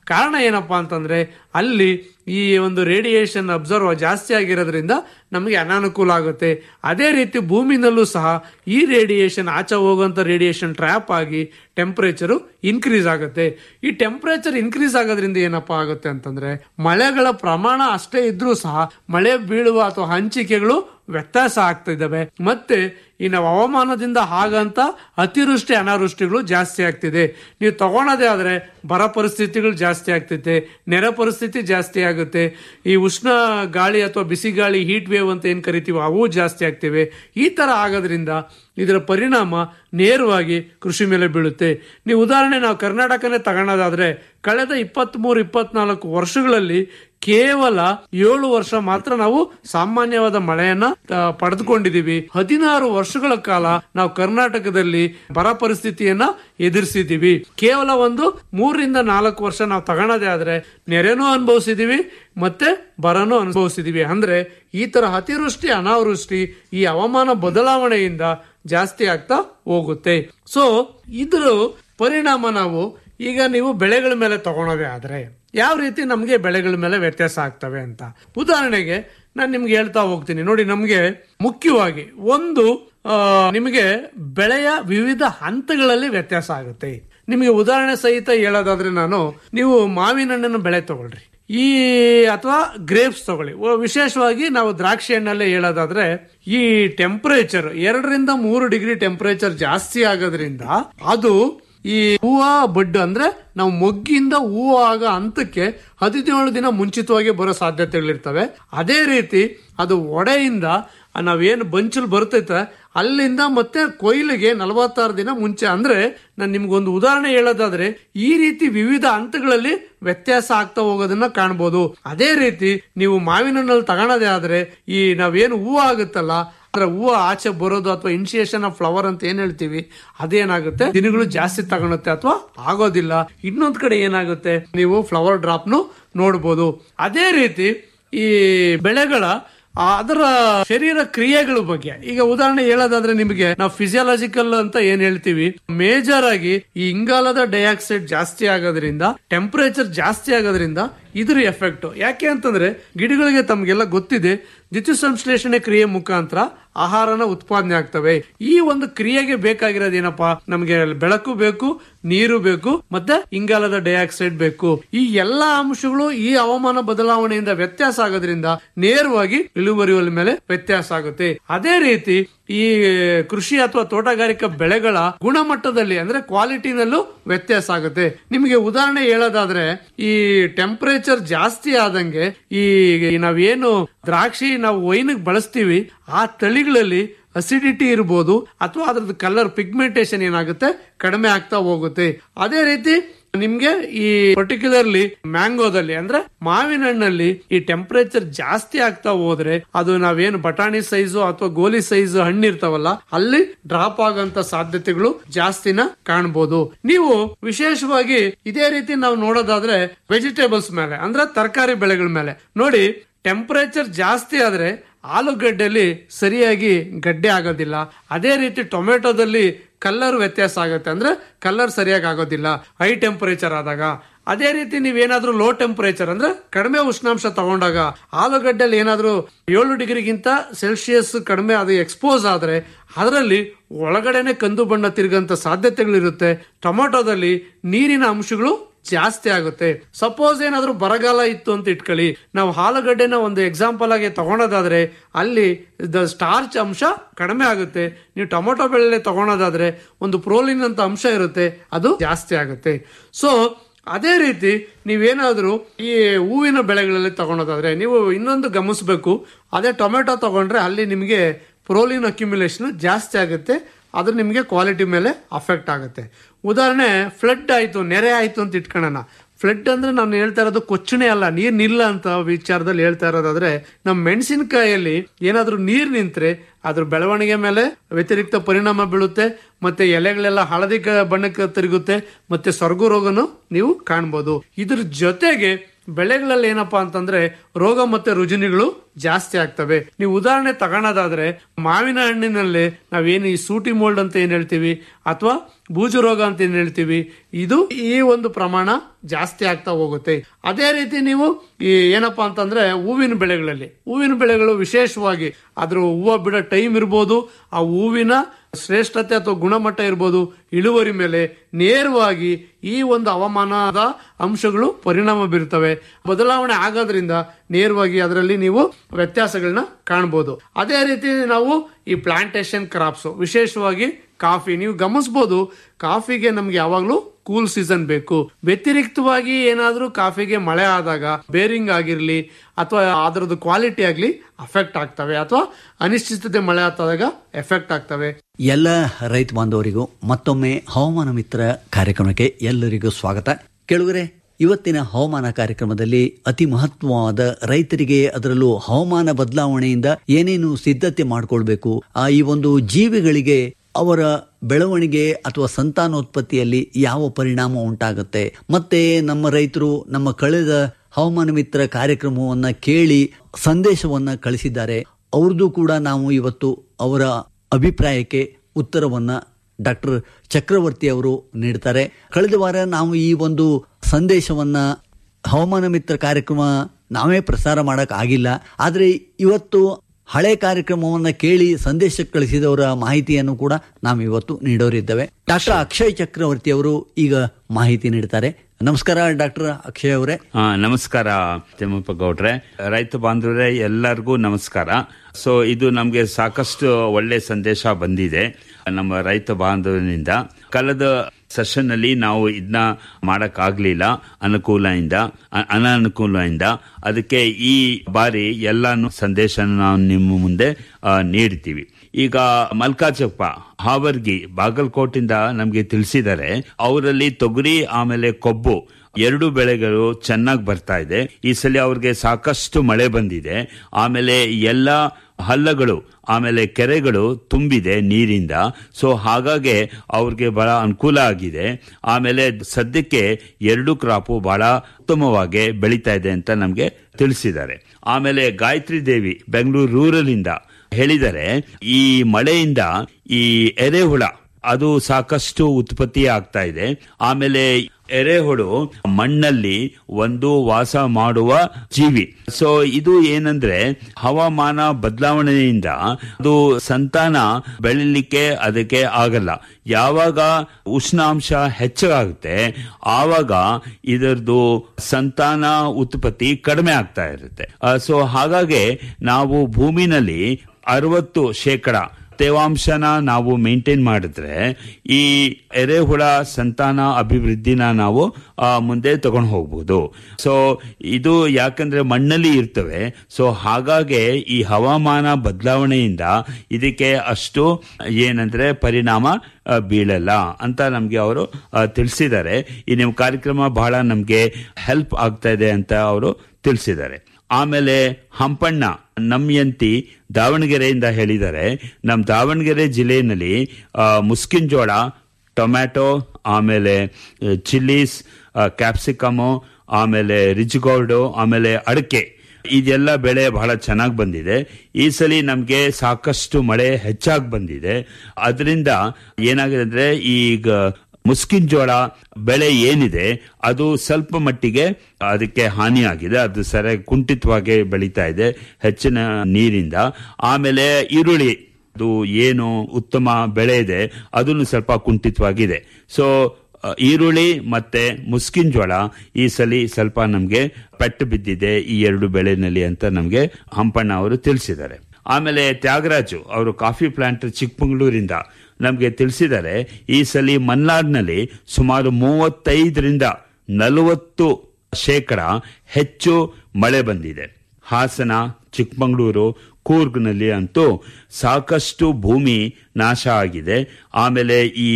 ಕಾರಣ ಏನಪ್ಪಾ ಅಂತಂದ್ರೆ ಅಲ್ಲಿ ಈ ಒಂದು ರೇಡಿಯೇಷನ್ ಅಬ್ಸರ್ವ್ ಜಾಸ್ತಿ ಆಗಿರೋದ್ರಿಂದ ನಮಗೆ ಅನಾನುಕೂಲ ಆಗುತ್ತೆ ಅದೇ ರೀತಿ ಭೂಮಿನಲ್ಲೂ ಸಹ ಈ ರೇಡಿಯೇಷನ್ ಆಚೆ ಹೋಗುವಂತ ರೇಡಿಯೇಷನ್ ಟ್ರ್ಯಾಪ್ ಆಗಿ ಟೆಂಪರೇಚರು ಇನ್ಕ್ರೀಸ್ ಆಗುತ್ತೆ ಈ ಟೆಂಪರೇಚರ್ ಇನ್ಕ್ರೀಸ್ ಆಗೋದ್ರಿಂದ ಏನಪ್ಪಾ ಆಗುತ್ತೆ ಅಂತಂದ್ರೆ ಮಳೆಗಳ ಪ್ರಮಾಣ ಅಷ್ಟೇ ಇದ್ರೂ ಸಹ ಮಳೆ ಬೀಳುವ ಅಥವಾ ಹಂಚಿಕೆಗಳು ವ್ಯತ್ಯಾಸ ಆಗ್ತಾ ಇದ್ದಾವೆ ಮತ್ತೆ ಈ ನಾವು ಹವಾಮಾನದಿಂದ ಹಾಗಂತ ಅತಿವೃಷ್ಟಿ ಅನಾವೃಷ್ಟಿಗಳು ಜಾಸ್ತಿ ಆಗ್ತಿದೆ ನೀವು ತಗೊಳೋದೇ ಆದ್ರೆ ಬರ ಪರಿಸ್ಥಿತಿಗಳು ಜಾಸ್ತಿ ಆಗ್ತೈತೆ ನೆರೆ ಪರಿಸ್ಥಿತಿ ಜಾಸ್ತಿ ಆಗುತ್ತೆ ಈ ಉಷ್ಣ ಗಾಳಿ ಅಥವಾ ಬಿಸಿ ಗಾಳಿ ಹೀಟ್ ವೇವ್ ಅಂತ ಏನ್ ಕರಿತೀವೋ ಅವು ಜಾಸ್ತಿ ಆಗ್ತಿವೆ ಈ ತರ ಆಗೋದ್ರಿಂದ ಇದರ ಪರಿಣಾಮ ನೇರವಾಗಿ ಕೃಷಿ ಮೇಲೆ ಬೀಳುತ್ತೆ ನೀವು ಉದಾಹರಣೆ ನಾವು ಕರ್ನಾಟಕನೇ ತಗೊಳೋದಾದ್ರೆ ಕಳೆದ ಇಪ್ಪತ್ತ್ ಮೂರು ಇಪ್ಪತ್ನಾಲ್ಕು ವರ್ಷಗಳಲ್ಲಿ ಕೇವಲ ಏಳು ವರ್ಷ ಮಾತ್ರ ನಾವು ಸಾಮಾನ್ಯವಾದ ಮಳೆಯನ್ನ ಆ, ಪಡೆದುಕೊಂಡಿದೀವಿ ಹದಿನಾರು ವರ್ಷಗಳ ಕಾಲ ನಾವು ಕರ್ನಾಟಕದಲ್ಲಿ ಬರ ಪರಿಸ್ಥಿತಿಯನ್ನ ಎದುರಿಸಿದೀವಿ ಕೇವಲ ಒಂದು ಮೂರರಿಂದ ನಾಲ್ಕು ವರ್ಷ ನಾವು ತಗೊಳೋದೇ ಆದ್ರೆ ನೆರೆನೂ ಅನುಭವಿಸಿದೀವಿ ಮತ್ತೆ ಬರನೂ ಅನುಭವಿಸಿದೀವಿ ಅಂದ್ರೆ ಈ ತರ ಅತಿವೃಷ್ಟಿ ಅನಾವೃಷ್ಟಿ ಈ ಹವಾಮಾನ ಬದಲಾವಣೆಯಿಂದ ಜಾಸ್ತಿ ಆಗ್ತಾ ಹೋಗುತ್ತೆ ಸೊ ಇದ್ರ ಪರಿಣಾಮ ನಾವು ಈಗ ನೀವು ಬೆಳೆಗಳ ಮೇಲೆ ತಗೊಳೋದೇ ಆದ್ರೆ ಯಾವ ರೀತಿ ನಮಗೆ ಬೆಳೆಗಳ ಮೇಲೆ ವ್ಯತ್ಯಾಸ ಆಗ್ತವೆ ಅಂತ ಉದಾಹರಣೆಗೆ ನಾನು ನಿಮ್ಗೆ ಹೇಳ್ತಾ ಹೋಗ್ತೀನಿ ನೋಡಿ ನಮ್ಗೆ ಮುಖ್ಯವಾಗಿ ಒಂದು ಆ, ನಿಮಗೆ ಬೆಳೆಯ ವಿವಿಧ ಹಂತಗಳಲ್ಲಿ ವ್ಯತ್ಯಾಸ ಆಗುತ್ತೆ ನಿಮಗೆ ಉದಾಹರಣೆ ಸಹಿತ ಹೇಳೋದಾದ್ರೆ ನಾನು ನೀವು ಮಾವಿನ ಹಣ್ಣನ್ನು ಬೆಳೆ ತಗೊಳ್ರಿ ಈ ಅಥವಾ ಗ್ರೇಪ್ಸ್ ತಗೊಳ್ಳಿ ಓ, ವಿಶೇಷವಾಗಿ ನಾವು ದ್ರಾಕ್ಷಿ ಹಣ್ಣಲ್ಲೇ ಹೇಳೋದಾದ್ರೆ ಈ ಟೆಂಪರೇಚರ್ ಎರಡರಿಂದ ಮೂರು ಡಿಗ್ರಿ ಟೆಂಪರೇಚರ್ ಜಾಸ್ತಿ ಆಗೋದ್ರಿಂದ ಅದು ಈ ಹೂವ ಬಡ್ಡು ಅಂದ್ರೆ ನಾವು ಮೊಗ್ಗಿಂದ ಹೂವು ಆಗೋ ಹಂತಕ್ಕೆ ಹದಿನೇಳು ದಿನ ಮುಂಚಿತವಾಗಿ ಬರೋ ಸಾಧ್ಯತೆಗಳಿರ್ತವೆ ಅದೇ ರೀತಿ ಅದು ಒಡೆಯಿಂದ ನಾವೇನು ಬಂಚಲ್ ಬರ್ತೈತೆ ಅಲ್ಲಿಂದ ಮತ್ತೆ ಕೊಯ್ಲಿಗೆ ನಲವತ್ತಾರು ದಿನ ಮುಂಚೆ ಅಂದ್ರೆ ನಾನು ನಿಮ್ಗೊಂದು ಉದಾಹರಣೆ ಹೇಳೋದಾದ್ರೆ ಈ ರೀತಿ ವಿವಿಧ ಹಂತಗಳಲ್ಲಿ ವ್ಯತ್ಯಾಸ ಆಗ್ತಾ ಹೋಗೋದನ್ನ ಕಾಣ್ಬೋದು ಅದೇ ರೀತಿ ನೀವು ಮಾವಿನ ಹಣ್ಣಲ್ಲಿ ತಗೊಳೋದೇ ಆದ್ರೆ ಈ ನಾವೇನು ಹೂವು ಆಗುತ್ತಲ್ಲ ಅಂದ್ರೆ ಹೂವು ಆಚೆ ಬರೋದು ಅಥವಾ ಇನಿಷಿಯೇಷನ್ ಆಫ್ ಫ್ಲವರ್ ಅಂತ ಏನ್ ಹೇಳ್ತೀವಿ ಅದೇನಾಗುತ್ತೆ ದಿನಗಳು ಜಾಸ್ತಿ ತಗೊಳುತ್ತೆ ಅಥವಾ ಆಗೋದಿಲ್ಲ ಇನ್ನೊಂದ್ ಕಡೆ ಏನಾಗುತ್ತೆ ನೀವು ಫ್ಲವರ್ ಡ್ರಾಪ್ನು ನೋಡ್ಬೋದು ಅದೇ ರೀತಿ ಈ ಬೆಳೆಗಳ ಆ, ಅದರ ಶರೀರ ಕ್ರಿಯೆಗಳ ಬಗ್ಗೆ ಈಗ ಉದಾಹರಣೆ ಹೇಳೋದಾದ್ರೆ ನಿಮಗೆ ನಾವು ಫಿಸಿಯಾಲಜಿಕಲ್ ಅಂತ ಏನ್ ಹೇಳ್ತೀವಿ ಮೇಜರ್ ಆಗಿ ಈ ಇಂಗಾಲದ ಡೈಆಕ್ಸೈಡ್ ಜಾಸ್ತಿ ಆಗೋದ್ರಿಂದ ಟೆಂಪರೇಚರ್ ಜಾಸ್ತಿ ಆಗೋದ್ರಿಂದ ಇದ್ರ ಎಫೆಕ್ಟ್ ಯಾಕೆ ಅಂತಂದ್ರೆ ಗಿಡಗಳಿಗೆ ತಮ್ಗೆಲ್ಲ ಗೊತ್ತಿದೆ ದ್ಯುತಿ ಸಂಶ್ಲೇಷಣೆ ಕ್ರಿಯೆ ಮುಖಾಂತರ ಆಹಾರನ ಉತ್ಪಾದನೆ ಆಗ್ತವೆ ಈ ಒಂದು ಕ್ರಿಯೆಗೆ ಬೇಕಾಗಿರೋದೇನಪ್ಪಾ ನಮಗೆ ಬೆಳಕು ಬೇಕು ನೀರು ಬೇಕು ಮತ್ತೆ ಇಂಗಾಲದ ಡೈಆಕ್ಸೈಡ್ ಬೇಕು ಈ ಎಲ್ಲಾ ಅಂಶಗಳು ಈ ಹವಾಮಾನ ಬದಲಾವಣೆಯಿಂದ ವ್ಯತ್ಯಾಸ ಆಗೋದ್ರಿಂದ ನೇರವಾಗಿ ಇಳುವರಿಯ ಮೇಲೆ ವ್ಯತ್ಯಾಸ ಆಗುತ್ತೆ ಅದೇ ರೀತಿ ಈ ಕೃಷಿ ಅಥವಾ ತೋಟಗಾರಿಕಾ ಬೆಳೆಗಳ ಗುಣಮಟ್ಟದಲ್ಲಿ ಅಂದ್ರೆ ಕ್ವಾಲಿಟಿನಲ್ಲೂ ವ್ಯತ್ಯಾಸ ಆಗುತ್ತೆ ನಿಮಗೆ ಉದಾಹರಣೆ ಹೇಳೋದಾದ್ರೆ ಈ ಟೆಂಪರೇಚರ್ ಜಾಸ್ತಿ ಆದಂಗೆ ಈ ನಾವೇನು ದ್ರಾಕ್ಷಿ ನಾವು ವೈನ್ಗೆ ಬಳಸ್ತೀವಿ ಆ ತಳಿಗಳಲ್ಲಿ ಅಸಿಡಿಟಿ ಇರ್ಬೋದು ಅಥವಾ ಅದ್ರದ್ದು ಕಲರ್ ಪಿಗ್ಮೆಂಟೇಶನ್ ಏನಾಗುತ್ತೆ ಕಡಿಮೆ ಆಗ್ತಾ ಹೋಗುತ್ತೆ ಅದೇ ರೀತಿ ನಿಮ್ಗೆ ಈ ಪರ್ಟಿಕ್ಯುಲರ್ಲಿ ಮ್ಯಾಂಗೋದಲ್ಲಿ ಅಂದ್ರೆ ಮಾವಿನ ಹಣ್ಣಲ್ಲಿ ಈ ಟೆಂಪರೇಚರ್ ಜಾಸ್ತಿ ಆಗ್ತಾ ಹೋದ್ರೆ ಅದು ನಾವೇನು ಬಟಾಣಿ ಸೈಜು ಅಥವಾ ಗೋಲಿ ಸೈಜ್ ಹಣ್ಣು ಇರ್ತಾವಲ್ಲ ಅಲ್ಲಿ ಡ್ರಾಪ್ ಆಗಂತ ಸಾಧ್ಯತೆಗಳು ಜಾಸ್ತಿನ ಕಾಣಬಹುದು ನೀವು ವಿಶೇಷವಾಗಿ ಇದೇ ರೀತಿ ನಾವು ನೋಡೋದಾದ್ರೆ ವೆಜಿಟೇಬಲ್ಸ್ ಮೇಲೆ ಅಂದ್ರೆ ತರಕಾರಿ ಬೆಳೆಗಳ ಮೇಲೆ ನೋಡಿ ಟೆಂಪರೇಚರ್ ಜಾಸ್ತಿ ಆದ್ರೆ ಆಲೂಗಡ್ಡೆಯಲ್ಲಿ ಸರಿಯಾಗಿ ಗಡ್ಡೆ ಆಗೋದಿಲ್ಲ ಅದೇ ರೀತಿ ಟೊಮೆಟೊದಲ್ಲಿ ಕಲರ್ ವ್ಯತ್ಯಾಸ ಆಗುತ್ತೆ ಅಂದ್ರೆ ಕಲರ್ ಸರಿಯಾಗಿ ಆಗೋದಿಲ್ಲ ಹೈ ಟೆಂಪರೇಚರ್ ಆದಾಗ ಅದೇ ರೀತಿ ನೀವೇನಾದ್ರೂ ಲೋ ಟೆಂಪರೇಚರ್ ಅಂದ್ರೆ ಕಡಿಮೆ ಉಷ್ಣಾಂಶ ತಗೊಂಡಾಗ ಆಲೂಗಡ್ಡೆಯಲ್ಲಿ ಏನಾದ್ರೂ ಏಳು ಡಿಗ್ರಿಗಿಂತ ಸೆಲ್ಸಿಯಸ್ ಕಡಿಮೆ ಅದು ಎಕ್ಸ್ಪೋಸ್ ಆದ್ರೆ ಅದರಲ್ಲಿ ಒಳಗಡೆನೆ ಕಂದು ಬಣ್ಣ ತಿರುಗಂತ ಸಾಧ್ಯತೆಗಳಿರುತ್ತೆ ಟೊಮೆಟೊದಲ್ಲಿ ನೀರಿನ ಅಂಶಗಳು ಜಾಸ್ತಿ ಆಗುತ್ತೆ ಸಪೋಸ್ ಏನಾದ್ರೂ ಬರಗಾಲ ಇತ್ತು ಅಂತ ಇಟ್ಕೊಳ್ಳಿ ನಾವು ಆಲೂಗಡ್ಡೆನ ಒಂದು ಎಕ್ಸಾಂಪಲ್ ಆಗಿ ತಗೊಳೋದಾದ್ರೆ ಅಲ್ಲಿ ದ ಸ್ಟಾರ್ಚ್ ಅಂಶ ಕಡಿಮೆ ಆಗುತ್ತೆ ನೀವು ಟೊಮೊಟೊ ಬೆಳೆ ತಗೊಳೋದಾದ್ರೆ ಒಂದು ಪ್ರೋಲಿನ್ ಅಂತ ಅಂಶ ಇರುತ್ತೆ ಅದು ಜಾಸ್ತಿ ಆಗುತ್ತೆ ಸೊ ಅದೇ ರೀತಿ ನೀವೇನಾದ್ರೂ ಈ ಹೂವಿನ ಬೆಳೆಗಳಲ್ಲಿ ತಗೊಳೋದಾದ್ರೆ ನೀವು ಇನ್ನೊಂದು ಗಮನಿಸಬೇಕು ಅದೇ ಟೊಮೆಟೊ ತಗೊಂಡ್ರೆ ಅಲ್ಲಿ ನಿಮಗೆ ಪ್ರೋಲಿನ್ ಅಕ್ಯುಮುಲೇಷನ್ ಜಾಸ್ತಿ ಆಗುತ್ತೆ ಅದು ನಿಮಗೆ ಕ್ವಾಲಿಟಿ ಮೇಲೆ ಅಫೆಕ್ಟ್ ಆಗುತ್ತೆ ಉದಾಹರಣೆ ಫ್ಲಡ್ ಆಯ್ತು ನೆರೆ ಆಯ್ತು ಅಂತ ಇಟ್ಕೊಳ್ಳೋಣ ಫ್ಲಡ್ ಅಂದ್ರೆ ನಾನು ಹೇಳ್ತಾ ಇರೋದು ಕೊಚ್ಚಣೆ ಅಲ್ಲ ನೀರ್ ನಿಲ್ಲ ಅಂತ ವಿಚಾರದಲ್ಲಿ ಹೇಳ್ತಾ ಇರೋದಾದ್ರೆ ನಮ್ಮ ಮೆಣಸಿನಕಾಯಲ್ಲಿ ಏನಾದ್ರೂ ನೀರ್ ನಿಂತ್ರೆ ಅದ್ರ ಬೆಳವಣಿಗೆ ಮೇಲೆ ವ್ಯತಿರಿಕ್ತ ಪರಿಣಾಮ ಬೀಳುತ್ತೆ ಮತ್ತೆ ಎಲೆಗಳೆಲ್ಲ ಹಳದಿ ಕ- ಬಣ್ಣಕ್ಕೆ ತಿರುಗುತ್ತೆ ಮತ್ತೆ ಸೊರಗು ರೋಗನು ನೀವು ಕಾಣ್ಬೋದು ಇದ್ರ ಜೊತೆಗೆ ಬೆಳೆಗಳಲ್ಲಿ ಏನಪ್ಪಾ ಅಂತಂದ್ರೆ ರೋಗ ಮತ್ತೆ ರುಜಿನಿಗಳು ಜಾಸ್ತಿ ಆಗ್ತವೆ ನೀವು ಉದಾಹರಣೆ ತಗೊಳೋದಾದ್ರೆ ಮಾವಿನ ಹಣ್ಣಿನಲ್ಲಿ ನಾವೇನು ಈ ಸೂಟಿ ಮೋಲ್ಡ್ ಅಂತ ಏನ್ ಹೇಳ್ತೀವಿ ಅಥವಾ ಬೂಜು ರೋಗ ಅಂತ ಏನ್ ಹೇಳ್ತೀವಿ ಇದು ಈ ಒಂದು ಪ್ರಮಾಣ ಜಾಸ್ತಿ ಆಗ್ತಾ ಹೋಗುತ್ತೆ ಅದೇ ರೀತಿ ನೀವು ಈ ಏನಪ್ಪಾ ಅಂತಂದ್ರೆ ಹೂವಿನ ಬೆಳೆಗಳಲ್ಲಿ ಹೂವಿನ ಬೆಳೆಗಳು ವಿಶೇಷವಾಗಿ ಅದ್ರ ಹೂವು ಬಿಡೋ ಟೈಮ್ ಇರ್ಬೋದು ಆ ಹೂವಿನ ಶ್ರೇಷ್ಠತೆ ಅಥವಾ ಗುಣಮಟ್ಟ ಇರ್ಬೋದು ಇಳುವರಿ ಮೇಲೆ ನೇರವಾಗಿ ಈ ಒಂದು ಹವಾಮಾನದ ಅಂಶಗಳು ಪರಿಣಾಮ ಬೀರ್ತವೆ ಬದಲಾವಣೆ ಆಗೋದ್ರಿಂದ ನೇರವಾಗಿ ಅದರಲ್ಲಿ ನೀವು ವ್ಯತ್ಯಾಸಗಳನ್ನ ಕಾಣಬಹುದು ಅದೇ ರೀತಿ ನಾವು ಈ ಪ್ಲಾಂಟೇಶನ್ ಕ್ರಾಪ್ಸ್ ವಿಶೇಷವಾಗಿ ಕಾಫಿ ನೀವು ಗಮನಿಸಬಹುದು ಕಾಫಿಗೆ ನಮ್ಗೆ ಯಾವಾಗ್ಲೂ ಕೂಲ್ ಸೀಸನ್ ಬೇಕು ವ್ಯತಿರಿಕ್ತವಾಗಿ ಏನಾದ್ರೂ ಕಾಫಿಗೆ ಮಳೆ ಆದಾಗ ಬೇರಿಂಗ್ ಆಗಿರ್ಲಿ ಅಥವಾ ಅದರದ್ದು ಕ್ವಾಲಿಟಿ ಆಗ್ಲಿ ಅಫೆಕ್ಟ್ ಆಗ್ತವೆ ಅಥವಾ ಅನಿಶ್ಚಿತತೆ ಮಳೆ ಆದಾಗ ಎಫೆಕ್ಟ್ ಆಗ್ತವೆ ಎಲ್ಲ ರೈತ ಬಾಂಧವರಿಗೂ ಮತ್ತೊಮ್ಮೆ ಹವಾಮಾನ ಮಿತ್ರ ಕಾರ್ಯಕ್ರಮಕ್ಕೆ ಎಲ್ಲರಿಗೂ ಸ್ವಾಗತ ಕೇಳುಗರೆ ಇವತ್ತಿನ ಹವಾಮಾನ ಕಾರ್ಯಕ್ರಮದಲ್ಲಿ ಅತಿ ಮಹತ್ವವಾದ ರೈತರಿಗೆ ಅದರಲ್ಲೂ ಹವಾಮಾನ ಬದಲಾವಣೆಯಿಂದ ಏನೇನು ಸಿದ್ಧತೆ ಮಾಡಿಕೊಳ್ಬೇಕು ಆ ಈ ಒಂದು ಜೀವಿಗಳಿಗೆ ಅವರ ಬೆಳವಣಿಗೆ ಅಥವಾ ಸಂತಾನೋತ್ಪತ್ತಿಯಲ್ಲಿ ಯಾವ ಪರಿಣಾಮ ಉಂಟಾಗುತ್ತೆ ಮತ್ತೆ ನಮ್ಮ ರೈತರು ನಮ್ಮ ಕಳೆದ ಹವಾಮಾನ ಮಿತ್ರ ಕಾರ್ಯಕ್ರಮವನ್ನ ಕೇಳಿ ಸಂದೇಶವನ್ನ ಕಳಿಸಿದ್ದಾರೆ ಅವ್ರದ್ದು ಕೂಡ ನಾವು ಇವತ್ತು ಅವರ ಅಭಿಪ್ರಾಯಕ್ಕೆ ಉತ್ತರವನ್ನ ಡಾಕ್ಟರ್ ಚಕ್ರವರ್ತಿ ಅವರು ನೀಡ್ತಾರೆ ಕಳೆದ ವಾರ ನಾವು ಈ ಒಂದು ಸಂದೇಶವನ್ನ ಹವಾಮಾನ ಮಿತ್ರ ಕಾರ್ಯಕ್ರಮ ನಾವೇ ಪ್ರಸಾರ ಮಾಡಕ್ ಆಗಿಲ್ಲ ಆದ್ರೆ ಇವತ್ತು ಹಳೆ ಕಾರ್ಯಕ್ರಮವನ್ನ ಕೇಳಿ ಸಂದೇಶ ಕಳಿಸಿದವರ ಮಾಹಿತಿಯನ್ನು ಕೂಡ ನಾವು ಇವತ್ತು ನೀಡೋರಿದ್ದೇವೆ ಡಾಕ್ಟರ್ ಅಕ್ಷಯ್ ಚಕ್ರವರ್ತಿ ಅವರು ಈಗ ಮಾಹಿತಿ ನೀಡ್ತಾರೆ ನಮಸ್ಕಾರ ಡಾಕ್ಟರ್ ಅಕ್ಷಯ್ ಅವರೇ ಆ, ನಮಸ್ಕಾರ ತಿಮ್ಮಪ್ಪ ಗೌಡ್ರೆ ರೈತ ಬಾಂಧವರೇ ಎಲ್ಲರಿಗೂ ನಮಸ್ಕಾರ ಸೊ ಇದು ನಮಗೆ ಸಾಕಷ್ಟು ಒಳ್ಳೆ ಸಂದೇಶ ಬಂದಿದೆ ನಮ್ಮ ರೈತ ಬಾಂಧವನಿಂದ ಕಳೆದ ಸೆಷನ್ ಅಲ್ಲಿ ನಾವು ಇದನ್ನ ಮಾಡಕ್ ಆಗ್ಲಿಲ್ಲ ಅನುಕೂಲದಿಂದ ಅ- ಅನಾನುಕೂಲದಿಂದ ಅದಕ್ಕೆ ಈ ಬಾರಿ ಎಲ್ಲಾನು ಸಂದೇಶ ನಾವು ನಿಮ್ಮ ಮುಂದೆ ಆ, ನೀಡ್ತೀವಿ ಈಗ ಮಲ್ಕಾಚಪ್ಪ ಹಾವರ್ಗಿ ಬಾಗಲಕೋಟಿಂದ ನಮಗೆ ತಿಳಿಸಿದ್ದಾರೆ ಅವರಲ್ಲಿ ತೊಗರಿ ಆಮೇಲೆ ಕೊಬ್ಬು ಎರಡು ಬೆಳೆಗಳು ಚೆನ್ನಾಗಿ ಬರ್ತಾ ಇದೆ ಈ ಸಲ ಅವ್ರಿಗೆ ಸಾಕಷ್ಟು ಮಳೆ ಬಂದಿದೆ ಆಮೇಲೆ ಎಲ್ಲ ಹಳ್ಳಗಳು ಆಮೇಲೆ ಕೆರೆಗಳು ತುಂಬಿದೆ ನೀರಿಂದ ಸೊ ಹಾಗಾಗಿ ಅವ್ರಿಗೆ ಬಹಳ ಅನುಕೂಲ ಆಗಿದೆ ಆಮೇಲೆ ಸದ್ಯಕ್ಕೆ ಎರಡು ಕ್ರಾಪು ಬಹಳ ಉತ್ತಮವಾಗಿ ಬೆಳೀತಾ ಇದೆ ಅಂತ ನಮಗೆ ತಿಳಿಸಿದ್ದಾರೆ ಆಮೇಲೆ ಗಾಯತ್ರಿ ದೇವಿ ಬೆಂಗಳೂರು ರೂರಲ್ ಇಂದ ಹೇಳಿದರೆ ಈ ಮಳೆಯಿಂದ ಈ ಎರೆಹುಳ ಅದು ಸಾಕಷ್ಟು ಉತ್ಪತ್ತಿ ಆಗ್ತಾ ಇದೆ ಆಮೇಲೆ ಎರೆಹುಳು ಮಣ್ಣಲ್ಲಿ ಒಂದು ವಾಸ ಮಾಡುವ ಜೀವಿ ಸೊ ಇದು ಏನಂದ್ರೆ ಹವಾಮಾನ ಬದಲಾವಣೆಯಿಂದ ಅದು ಸಂತಾನ ಬೆಳಿಲಿಕ್ಕೆ ಅದಕ್ಕೆ ಆಗಲ್ಲ ಯಾವಾಗ ಉಷ್ಣಾಂಶ ಹೆಚ್ಚಾಗುತ್ತೆ ಆವಾಗ ಇದರದ್ದು ಸಂತಾನ ಉತ್ಪತ್ತಿ ಕಡಿಮೆ ಆಗ್ತಾ ಇರುತ್ತೆ ಸೊ ಹಾಗಾಗಿ ನಾವು ಭೂಮಿನಲ್ಲಿ ಅರವತ್ತು ಶೇಕಡ ತೇವಾಂಶನ ನಾವು ಮೇಂಟೈನ್ ಮಾಡಿದ್ರೆ ಈ ಎರೆಹುಳ ಸಂತಾನ ಅಭಿವೃದ್ಧಿನ ನಾವು ಆ, ಮುಂದೆ ತಗೊಂಡು ಹೋಗ್ಬೋದು ಸೊ ಇದು ಯಾಕಂದ್ರೆ ಮಣ್ಣಲ್ಲಿ ಇರ್ತವೆ ಸೊ ಹಾಗಾಗಿ ಈ ಹವಾಮಾನ ಬದಲಾವಣೆಯಿಂದ ಇದಕ್ಕೆ ಅಷ್ಟು ಏನಂದ್ರೆ ಪರಿಣಾಮ ಆ, ಬೀಳಲ್ಲ ಅಂತ ನಮಗೆ ಅವರು ತಿಳಿಸಿದ್ದಾರೆ ಈ ನಿಮ್ಮ ಕಾರ್ಯಕ್ರಮ ಬಹಳ ನಮಗೆ ಹೆಲ್ಪ್ ಆಗ್ತಾ ಇದೆ ಅಂತ ಅವರು ತಿಳಿಸಿದ್ದಾರೆ ಆಮೇಲೆ ಹಂಪಣ್ಣ ನಮ್ಯಂತಿ ದಾವಣಗೆರೆಯಿಂದ ಹೇಳಿದ್ದಾರೆ ನಮ್ಮ ದಾವಣಗೆರೆ ಜಿಲ್ಲೆಯಲ್ಲಿ ಆ, ಮುಸ್ಕಿನ್ ಜೋಳ ಟೊಮ್ಯಾಟೊ ಆಮೇಲೆ ಚಿಲ್ಲೀಸ್ ಕ್ಯಾಪ್ಸಿಕಮು ಆಮೇಲೆ ರಿಜ್ಗೋಲ್ಡು ಆಮೇಲೆ ಅಡಿಕೆ ಇದೆಲ್ಲ ಬೆಳೆ ಬಹಳ ಚೆನ್ನಾಗಿ ಬಂದಿದೆ ಈ ಸಲ ನಮಗೆ ಸಾಕಷ್ಟು ಮಳೆ ಹೆಚ್ಚಾಗಿ ಬಂದಿದೆ ಅದರಿಂದ ಏನಾಗಿದೆ ಅಂದ್ರೆ ಈಗ ಮುಸ್ಕಿನ್ ಜೋಳ ಬೆಳೆ ಏನಿದೆ ಅದು ಸ್ವಲ್ಪ ಮಟ್ಟಿಗೆ ಅದಕ್ಕೆ ಹಾನಿಯಾಗಿದೆ ಅದು ಸರಿಯಾಗಿ ಕುಂಠಿತವಾಗಿ ಬೆಳೀತಾ ಇದೆ ಹೆಚ್ಚಿನ ನೀರಿಂದ ಆಮೇಲೆ ಈರುಳ್ಳಿ ಅದು ಏನು ಉತ್ತಮ ಬೆಳೆ ಇದೆ ಅದನ್ನು ಸ್ವಲ್ಪ ಕುಂಠಿತವಾಗಿದೆ ಸೊ ಅ, ಈರುಳ್ಳಿ ಮತ್ತೆ ಮುಸ್ಕಿನ್ ಜೋಳ ಈ ಸಲ ಸ್ವಲ್ಪ ನಮಗೆ ಪೆಟ್ಟು ಬಿದ್ದಿದೆ ಈ ಎರಡು ಬೆಳೆನಲ್ಲಿ ಅಂತ ನಮಗೆ ಹಂಪಣ್ಣ ಅವರು ತಿಳಿಸಿದ್ದಾರೆ ಆಮೇಲೆ ತ್ಯಾಗರಾಜು ಅವರು ಕಾಫಿ ಪ್ಲಾಂಟ್ ಚಿಕ್ಕಮಗಳೂರಿಂದ ನಮಗೆ ತಿಳಿಸಿದ್ದಾರೆ ಈ ಸಲ ಮಲ್ನಾಡ್ನಲ್ಲಿ ಸುಮಾರು ಮೂವತ್ತೈದರಿಂದ ನಲವತ್ತು ಶೇಕಡ ಹೆಚ್ಚು ಮಳೆ ಬಂದಿದೆ ಹಾಸನ ಚಿಕ್ಕಮಗಳೂರು ಕೂರ್ಗ್ನಲ್ಲಿ ಅಂತೂ ಸಾಕಷ್ಟು ಭೂಮಿ ನಾಶ ಆಗಿದೆ ಆಮೇಲೆ ಈ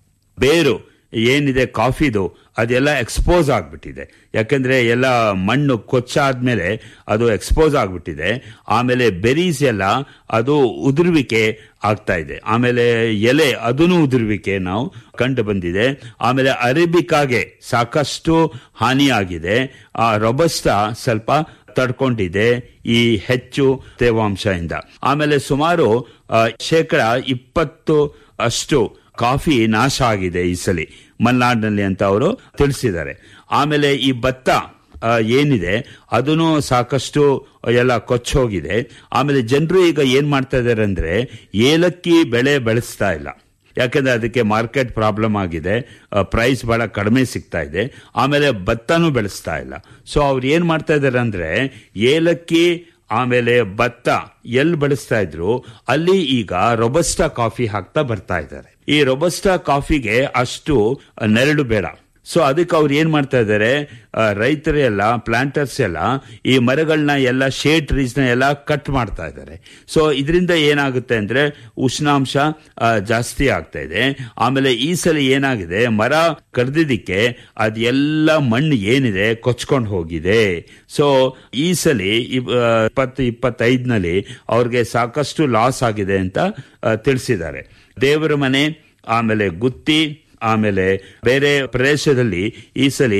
ಬೇರು ಏನಿದೆ ಕಾಫಿದು ಅದೆಲ್ಲ ಎಕ್ಸ್ಪೋಸ್ ಆಗ್ಬಿಟ್ಟಿದೆ ಯಾಕಂದ್ರೆ ಎಲ್ಲ ಮಣ್ಣು ಕೊಚ್ಚಾದ್ಮೇಲೆ ಅದು ಎಕ್ಸ್ಪೋಸ್ ಆಗ್ಬಿಟ್ಟಿದೆ ಆಮೇಲೆ ಬೆರೀಸ್ ಎಲ್ಲ ಅದು ಉದುರುವಿಕೆ ಆಗ್ತಾ ಇದೆ ಆಮೇಲೆ ಎಲೆ ಅದನ್ನು ಉದುರುವಿಕೆ ನಾವು ಕಂಡು ಬಂದಿದೆ ಆಮೇಲೆ ಅರೇಬಿಕಾಗೆ ಸಾಕಷ್ಟು ಹಾನಿಯಾಗಿದೆ ಆ ರೊಬಸ್ಟಾ ಸ್ವಲ್ಪ ತಡ್ಕೊಂಡಿದೆ ಈ ಹೆಚ್ಚು ತೇವಾಂಶದಿಂದ ಆಮೇಲೆ ಸುಮಾರು ಆ, ಶೇಕಡ ಇಪ್ಪತ್ತು ಅಷ್ಟು ಕಾಫಿ ನಾಶ ಆಗಿದೆ ಈ ಸಲಿ ಮಲೆನಾಡಿನಲ್ಲಿ ಅಂತ ಅವರು ತಿಳಿಸಿದ್ದಾರೆ ಆಮೇಲೆ ಈ ಭತ್ತ ಆ, ಏನಿದೆ ಅದನ್ನು ಸಾಕಷ್ಟು ಎಲ್ಲ ಕೊಚ್ಚೋಗಿದೆ ಆಮೇಲೆ ಜನರು ಈಗ ಏನ್ ಮಾಡ್ತಾ ಇದ್ದಾರೆ ಅಂದ್ರೆ ಏಲಕ್ಕಿ ಬೆಳೆ ಬೆಳೆಸ್ತಾ ಇಲ್ಲ ಯಾಕಂದ್ರೆ ಅದಕ್ಕೆ ಮಾರ್ಕೆಟ್ ಪ್ರಾಬ್ಲಮ್ ಆಗಿದೆ ಪ್ರೈಸ್ ಬಹಳ ಕಡಿಮೆ ಸಿಗ್ತಾ ಇದೆ ಆಮೇಲೆ ಭತ್ತನೂ ಬೆಳೆಸ್ತಾ ಇಲ್ಲ ಸೊ ಅವ್ರು ಏನ್ ಮಾಡ್ತಾ ಇದ್ದಾರೆ ಅಂದ್ರೆ ಏಲಕ್ಕಿ ಆಮೇಲೆ ಭತ್ತ ಎಲ್ಲಿ ಬೆಳೆಸ್ತಾ ಇದ್ರು ಅಲ್ಲಿ ಈಗ ರೊಬಸ್ಟಾ ಕಾಫಿ ಹಾಕ್ತಾ ಬರ್ತಾ ಇದ್ದಾರೆ ಈ ರೊಬಸ್ಟಾ ಕಾಫಿಗೆ ಅಷ್ಟು ನೆರಳು ಬೇಡ ಸೊ ಅದಕ್ಕೆ ಅವ್ರು ಏನ್ ಮಾಡ್ತಾ ಇದ್ದಾರೆ ರೈತರು ಎಲ್ಲ ಪ್ಲಾಂಟರ್ಸ್ ಎಲ್ಲ ಈ ಮರಗಳನ್ನ ಎಲ್ಲ ಶೇಡ್ ಟ್ರೀಸ್ ನ ಎಲ್ಲ ಕಟ್ ಮಾಡ್ತಾ ಇದ್ದಾರೆ ಸೊ ಇದರಿಂದ ಏನಾಗುತ್ತೆ ಅಂದ್ರೆ ಉಷ್ಣಾಂಶ ಆ, ಜಾಸ್ತಿ ಆಗ್ತಾ ಇದೆ ಆಮೇಲೆ ಈ ಸಲ ಏನಾಗಿದೆ ಮರ ಕಡ್ದಿದ್ದಕ್ಕೆ ಅದೆಲ್ಲ ಮಣ್ಣು ಏನಿದೆ ಕೊಚ್ಕೊಂಡು ಹೋಗಿದೆ ಸೊ ಈ ಸಲ ಇಪ್- ಆ, ಇಪ್ಪತ್ತು ಇಪ್ಪತ್ತೈದನಲ್ಲಿ ಅವ್ರಿಗೆ ಸಾಕಷ್ಟು ಲಾಸ್ ಆಗಿದೆ ಅಂತ ಆ, ತಿಳಿಸಿದ್ದಾರೆ ದೇವರ ಮನೆ ಆಮೇಲೆ ಗುತ್ತಿ ಆಮೇಲೆ ಬೇರೆ ಪ್ರದೇಶದಲ್ಲಿ ಈ ಸಲಿ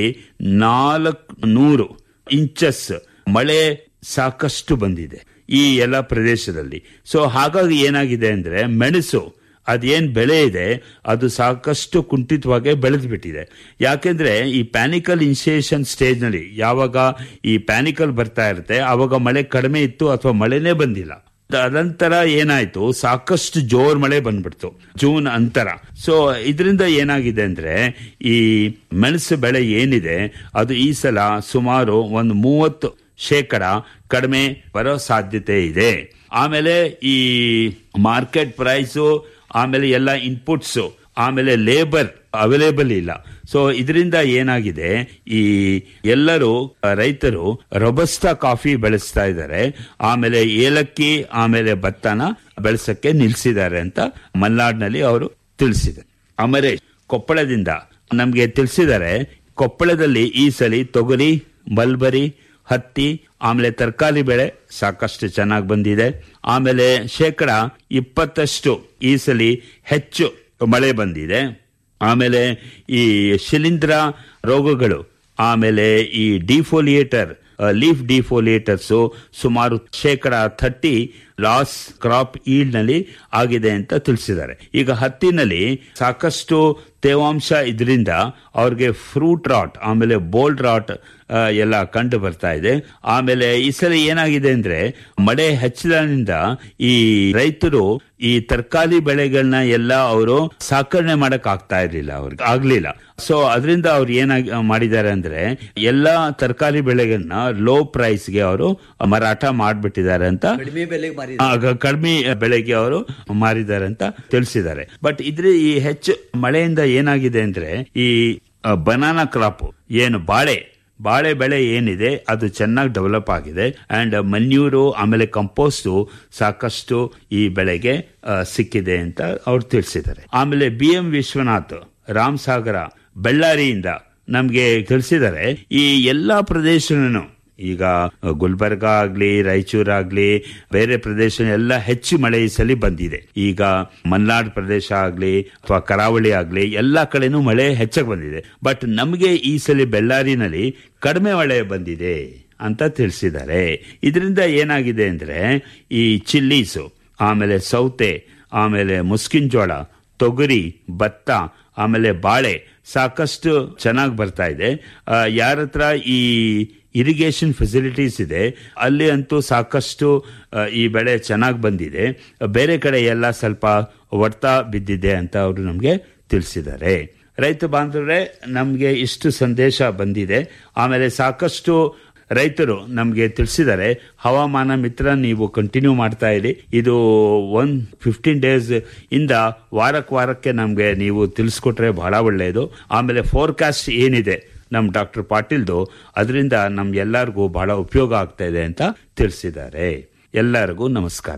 ನಾಲ್ಕು ನೂರು ಇಂಚಸ್ ಮಳೆ ಸಾಕಷ್ಟು ಬಂದಿದೆ ಈ ಎಲ್ಲ ಪ್ರದೇಶದಲ್ಲಿ ಸೊ ಹಾಗಾಗಿ ಏನಾಗಿದೆ ಅಂದ್ರೆ ಮೆಣಸು ಅದೇನ್ ಬೆಳೆ ಇದೆ ಅದು ಸಾಕಷ್ಟು ಕುಂಠಿತವಾಗಿ ಬೆಳೆದು ಬಿಟ್ಟಿದೆ ಯಾಕೆಂದ್ರೆ ಈ ಪ್ಯಾನಿಕಲ್ ಇನಿಷಿಯೇಷನ್ ಸ್ಟೇಜ್ ನಲ್ಲಿ ಯಾವಾಗ ಈ ಪ್ಯಾನಿಕಲ್ ಬರ್ತಾ ಇರುತ್ತೆ ಆವಾಗ ಮಳೆ ಕಡಿಮೆ ಇತ್ತು ಅಥವಾ ಮಳೆನೇ ಬಂದಿಲ್ಲ ಅದಂತರ ಏನಾಯ್ತು ಸಾಕಷ್ಟು ಜೋರ್ ಮಳೆ ಬಂದ್ಬಿಡ್ತು ಜೂನ್ ಅಂತರ ಸೊ ಇದರಿಂದ ಏನಾಗಿದೆ ಅಂದ್ರೆ ಈ ಮೆಣಸು ಬೆಳೆ ಏನಿದೆ ಅದು ಈ ಸಲ ಸುಮಾರು ಒಂದು ಮೂವತ್ತು ಶೇಕಡ ಕಡಿಮೆ ಬರೋ ಸಾಧ್ಯತೆ ಇದೆ ಆಮೇಲೆ ಈ ಮಾರ್ಕೆಟ್ ಪ್ರೈಸು ಆಮೇಲೆ ಎಲ್ಲ ಇನ್ಪುಟ್ಸ್ ಆಮೇಲೆ ಲೇಬರ್ ಅವೈಲೇಬಲ್ ಇಲ್ಲ ಸೊ ಇದರಿಂದ ಏನಾಗಿದೆ ಈ ಎಲ್ಲರೂ ಆ, ರೈತರು ರೊಬಸ್ಟಾ ಕಾಫಿ ಬೆಳೆಸ್ತಾ ಇದ್ದಾರೆ ಆಮೇಲೆ ಏಲಕ್ಕಿ ಆಮೇಲೆ ಭತ್ತನ ಬೆಳೆಸಕ್ಕೆ ನಿಲ್ಸಿದ್ದಾರೆ ಅಂತ ಮಲ್ನಾಡ್ನಲ್ಲಿ ಅವರು ತಿಳಿಸಿದ್ದಾರೆ ಅಮರೇಶ್ ಕೊಪ್ಪಳದಿಂದ ನಮ್ಗೆ ತಿಳಿಸಿದ್ದಾರೆ ಕೊಪ್ಪಳದಲ್ಲಿ ಈ ಸಲಿ ತೊಗರಿ ಮಲ್ಬರಿ ಹತ್ತಿ ಆಮೇಲೆ ತರಕಾರಿ ಬೆಳೆ ಸಾಕಷ್ಟು ಚೆನ್ನಾಗಿ ಬಂದಿದೆ ಆಮೇಲೆ ಶೇಕಡ ಇಪ್ಪತ್ತಷ್ಟು ಈ ಸಲಿ ಹೆಚ್ಚು ಮಳೆ ಬಂದಿದೆ ಆಮೇಲೆ ಈ ಶಿಲೀಂಧ್ರ ರೋಗಗಳು ಆಮೇಲೆ ಈ ಡಿಫೋಲಿಯೇಟರ್ ಲೀಫ್ ಡಿಫೋಲಿಯೇಟರ್ಸ್ ಸುಮಾರು ಶೇಕಡ ಥರ್ಟಿ ಲಾಸ್ ಕ್ರಾಪ್ ಈಲ್ಡ್ ನಲ್ಲಿ ಆಗಿದೆ ಅಂತ ತಿಳಿಸಿದ್ದಾರೆ ಈಗ ಹತ್ತಿನಲ್ಲಿ ಸಾಕಷ್ಟು ತೇವಾಂಶ ಇದರಿಂದ ಅವ್ರಿಗೆ ಫ್ರೂಟ್ ರಾಟ್ ಆಮೇಲೆ ಬೋಲ್ಡ್ ರಾಟ್ ಎಲ್ಲ ಕಂಡು ಬರ್ತಾ ಇದೆ ಆಮೇಲೆ ಈ ಸಲ ಏನಾಗಿದೆ ಅಂದ್ರೆ ಮಳೆ ಹೆಚ್ಚಿದ್ರಿಂದ ಈ ರೈತರು ಈ ತರಕಾರಿ ಬೆಳೆಗಳನ್ನ ಎಲ್ಲ ಅವರು ಸಾಕಣೆ ಮಾಡಕ್ ಆಗ್ತಾ ಇರ್ಲಿಲ್ಲ ಅವ್ರಿಗೆ ಆಗ್ಲಿಲ್ಲ ಸೊ ಅದರಿಂದ ಅವ್ರು ಏನಾಗಿ ಮಾಡಿದ್ದಾರೆ ಅಂದ್ರೆ ಎಲ್ಲಾ ತರಕಾರಿ ಬೆಳೆಗಳನ್ನ ಲೋ ಪ್ರೈಸ್ಗೆ ಅವರು ಮಾರಾಟ ಮಾಡ್ಬಿಟ್ಟಿದ್ದಾರೆ ಅಂತ ಕಡಿಮೆ ಬೆಲೆಗೆ ಮಾರಿ ಆಗ ಕಡಿಮೆ ಬೆಳೆಗೆ ಅವರು ಮಾರಿದ್ದಾರೆ ಅಂತ ತಿಳಿಸಿದ್ದಾರೆ ಬಟ್ ಇದ್ರ ಈ ಹೆಚ್ಚು ಮಳೆಯಿಂದ ಏನಾಗಿದೆ ಅಂದ್ರೆ ಈ ಬನಾನಾ ಕ್ರಾಪ್ ಏನು ಬಾಳೆ ಬಾಳೆ ಬೆಳೆ ಏನಿದೆ ಅದು ಚೆನ್ನಾಗಿ ಡೆವಲಪ್ ಆಗಿದೆ ಅಂಡ್ ಮನ್ಯೂರು ಆಮೇಲೆ ಕಂಪೋಸ್ಟ್ ಸಾಕಷ್ಟು ಈ ಬೆಳೆಗೆ ಆ, ಸಿಕ್ಕಿದೆ ಅಂತ ಅವ್ರು ತಿಳಿಸಿದ್ದಾರೆ ಆಮೇಲೆ ಬಿ ಎಂ ವಿಶ್ವನಾಥ್ ರಾಮ್ ಸಾಗರ ಬಳ್ಳಾರಿಯಿಂದ ನಮ್ಗೆ ತಿಳಿಸಿದ್ದಾರೆ ಈ ಎಲ್ಲಾ ಪ್ರದೇಶನೂ ಈಗ ಗುಲ್ಬರ್ಗ ಆಗ್ಲಿ ರಾಯಚೂರು ಆಗ್ಲಿ ಬೇರೆ ಪ್ರದೇಶ ಎಲ್ಲ ಹೆಚ್ಚು ಮಳೆ ಈ ಸಲ ಬಂದಿದೆ ಈಗ ಮಲ್ನಾಡ್ ಪ್ರದೇಶ ಆಗ್ಲಿ ಅಥವಾ ಕರಾವಳಿ ಆಗ್ಲಿ ಎಲ್ಲಾ ಕಡೆನೂ ಮಳೆ ಹೆಚ್ಚಾಗಿ ಬಂದಿದೆ ಬಟ್ ನಮಗೆ ಈ ಸಲ ಬೆಳ್ಳಾರಿನಲ್ಲಿ ಕಡಿಮೆ ಮಳೆ ಬಂದಿದೆ ಅಂತ ತಿಳಿಸಿದ್ದಾರೆ ಇದರಿಂದ ಏನಾಗಿದೆ ಅಂದ್ರೆ ಈ ಚಿಲ್ಲೀಸು ಆಮೇಲೆ ಸೌತೆ ಆಮೇಲೆ ಮುಸ್ಕಿನ್ ಜೋಳ ತೊಗರಿ ಭತ್ತ ಆಮೇಲೆ ಬಾಳೆ ಸಾಕಷ್ಟು ಚೆನ್ನಾಗಿ ಬರ್ತಾ ಇದೆ ಯಾರ ಹತ್ರ ಈ ಇರಿಗೇಷನ್ ಫೆಸಿಲಿಟೀಸ್ ಇದೆ ಅಲ್ಲಿ ಅಂತೂ ಸಾಕಷ್ಟು ಆ, ಈ ಬೆಳೆ ಚೆನ್ನಾಗಿ ಬಂದಿದೆ ಬೇರೆ ಕಡೆ ಎಲ್ಲ ಸ್ವಲ್ಪ ಹೊಡ್ತಾ ಬಿದ್ದಿದೆ ಅಂತ ಅವರು ನಮಗೆ ತಿಳಿಸಿದ್ದಾರೆ ರೈತ ಬಾಂಧವರೇ ನಮಗೆ ಇಷ್ಟು ಸಂದೇಶ ಬಂದಿದೆ ಆಮೇಲೆ ಸಾಕಷ್ಟು ರೈತರು ನಮಗೆ ತಿಳಿಸಿದ್ದಾರೆ ಹವಾಮಾನ ಮಿತ್ರ ನೀವು ಕಂಟಿನ್ಯೂ ಮಾಡ್ತಾ ಇರಿ ಇದು ಒನ್ ಫಿಫ್ಟೀನ್ ಡೇಸ್ ಇಂದ ವಾರಕ್ಕೆ ವಾರಕ್ಕೆ ನಮಗೆ ನೀವು ತಿಳಿಸ್ಕೊಟ್ರೆ ಬಹಳ ಒಳ್ಳೆಯದು ಆಮೇಲೆ ಫೋರ್ಕಾಸ್ಟ್ ಏನಿದೆ ನಮ್ಮ ಡಾಕ್ಟರ್ ಪಾಟೀಲ್ದು ಅದರಿಂದ ನಮ್ ಎಲ್ಲರಿಗೂ ಬಹಳ ಉಪಯೋಗ ಆಗ್ತಾ ಇದೆ ಅಂತ ತಿಳಿಸಿದ್ದಾರೆ ಎಲ್ಲರಿಗೂ ನಮಸ್ಕಾರ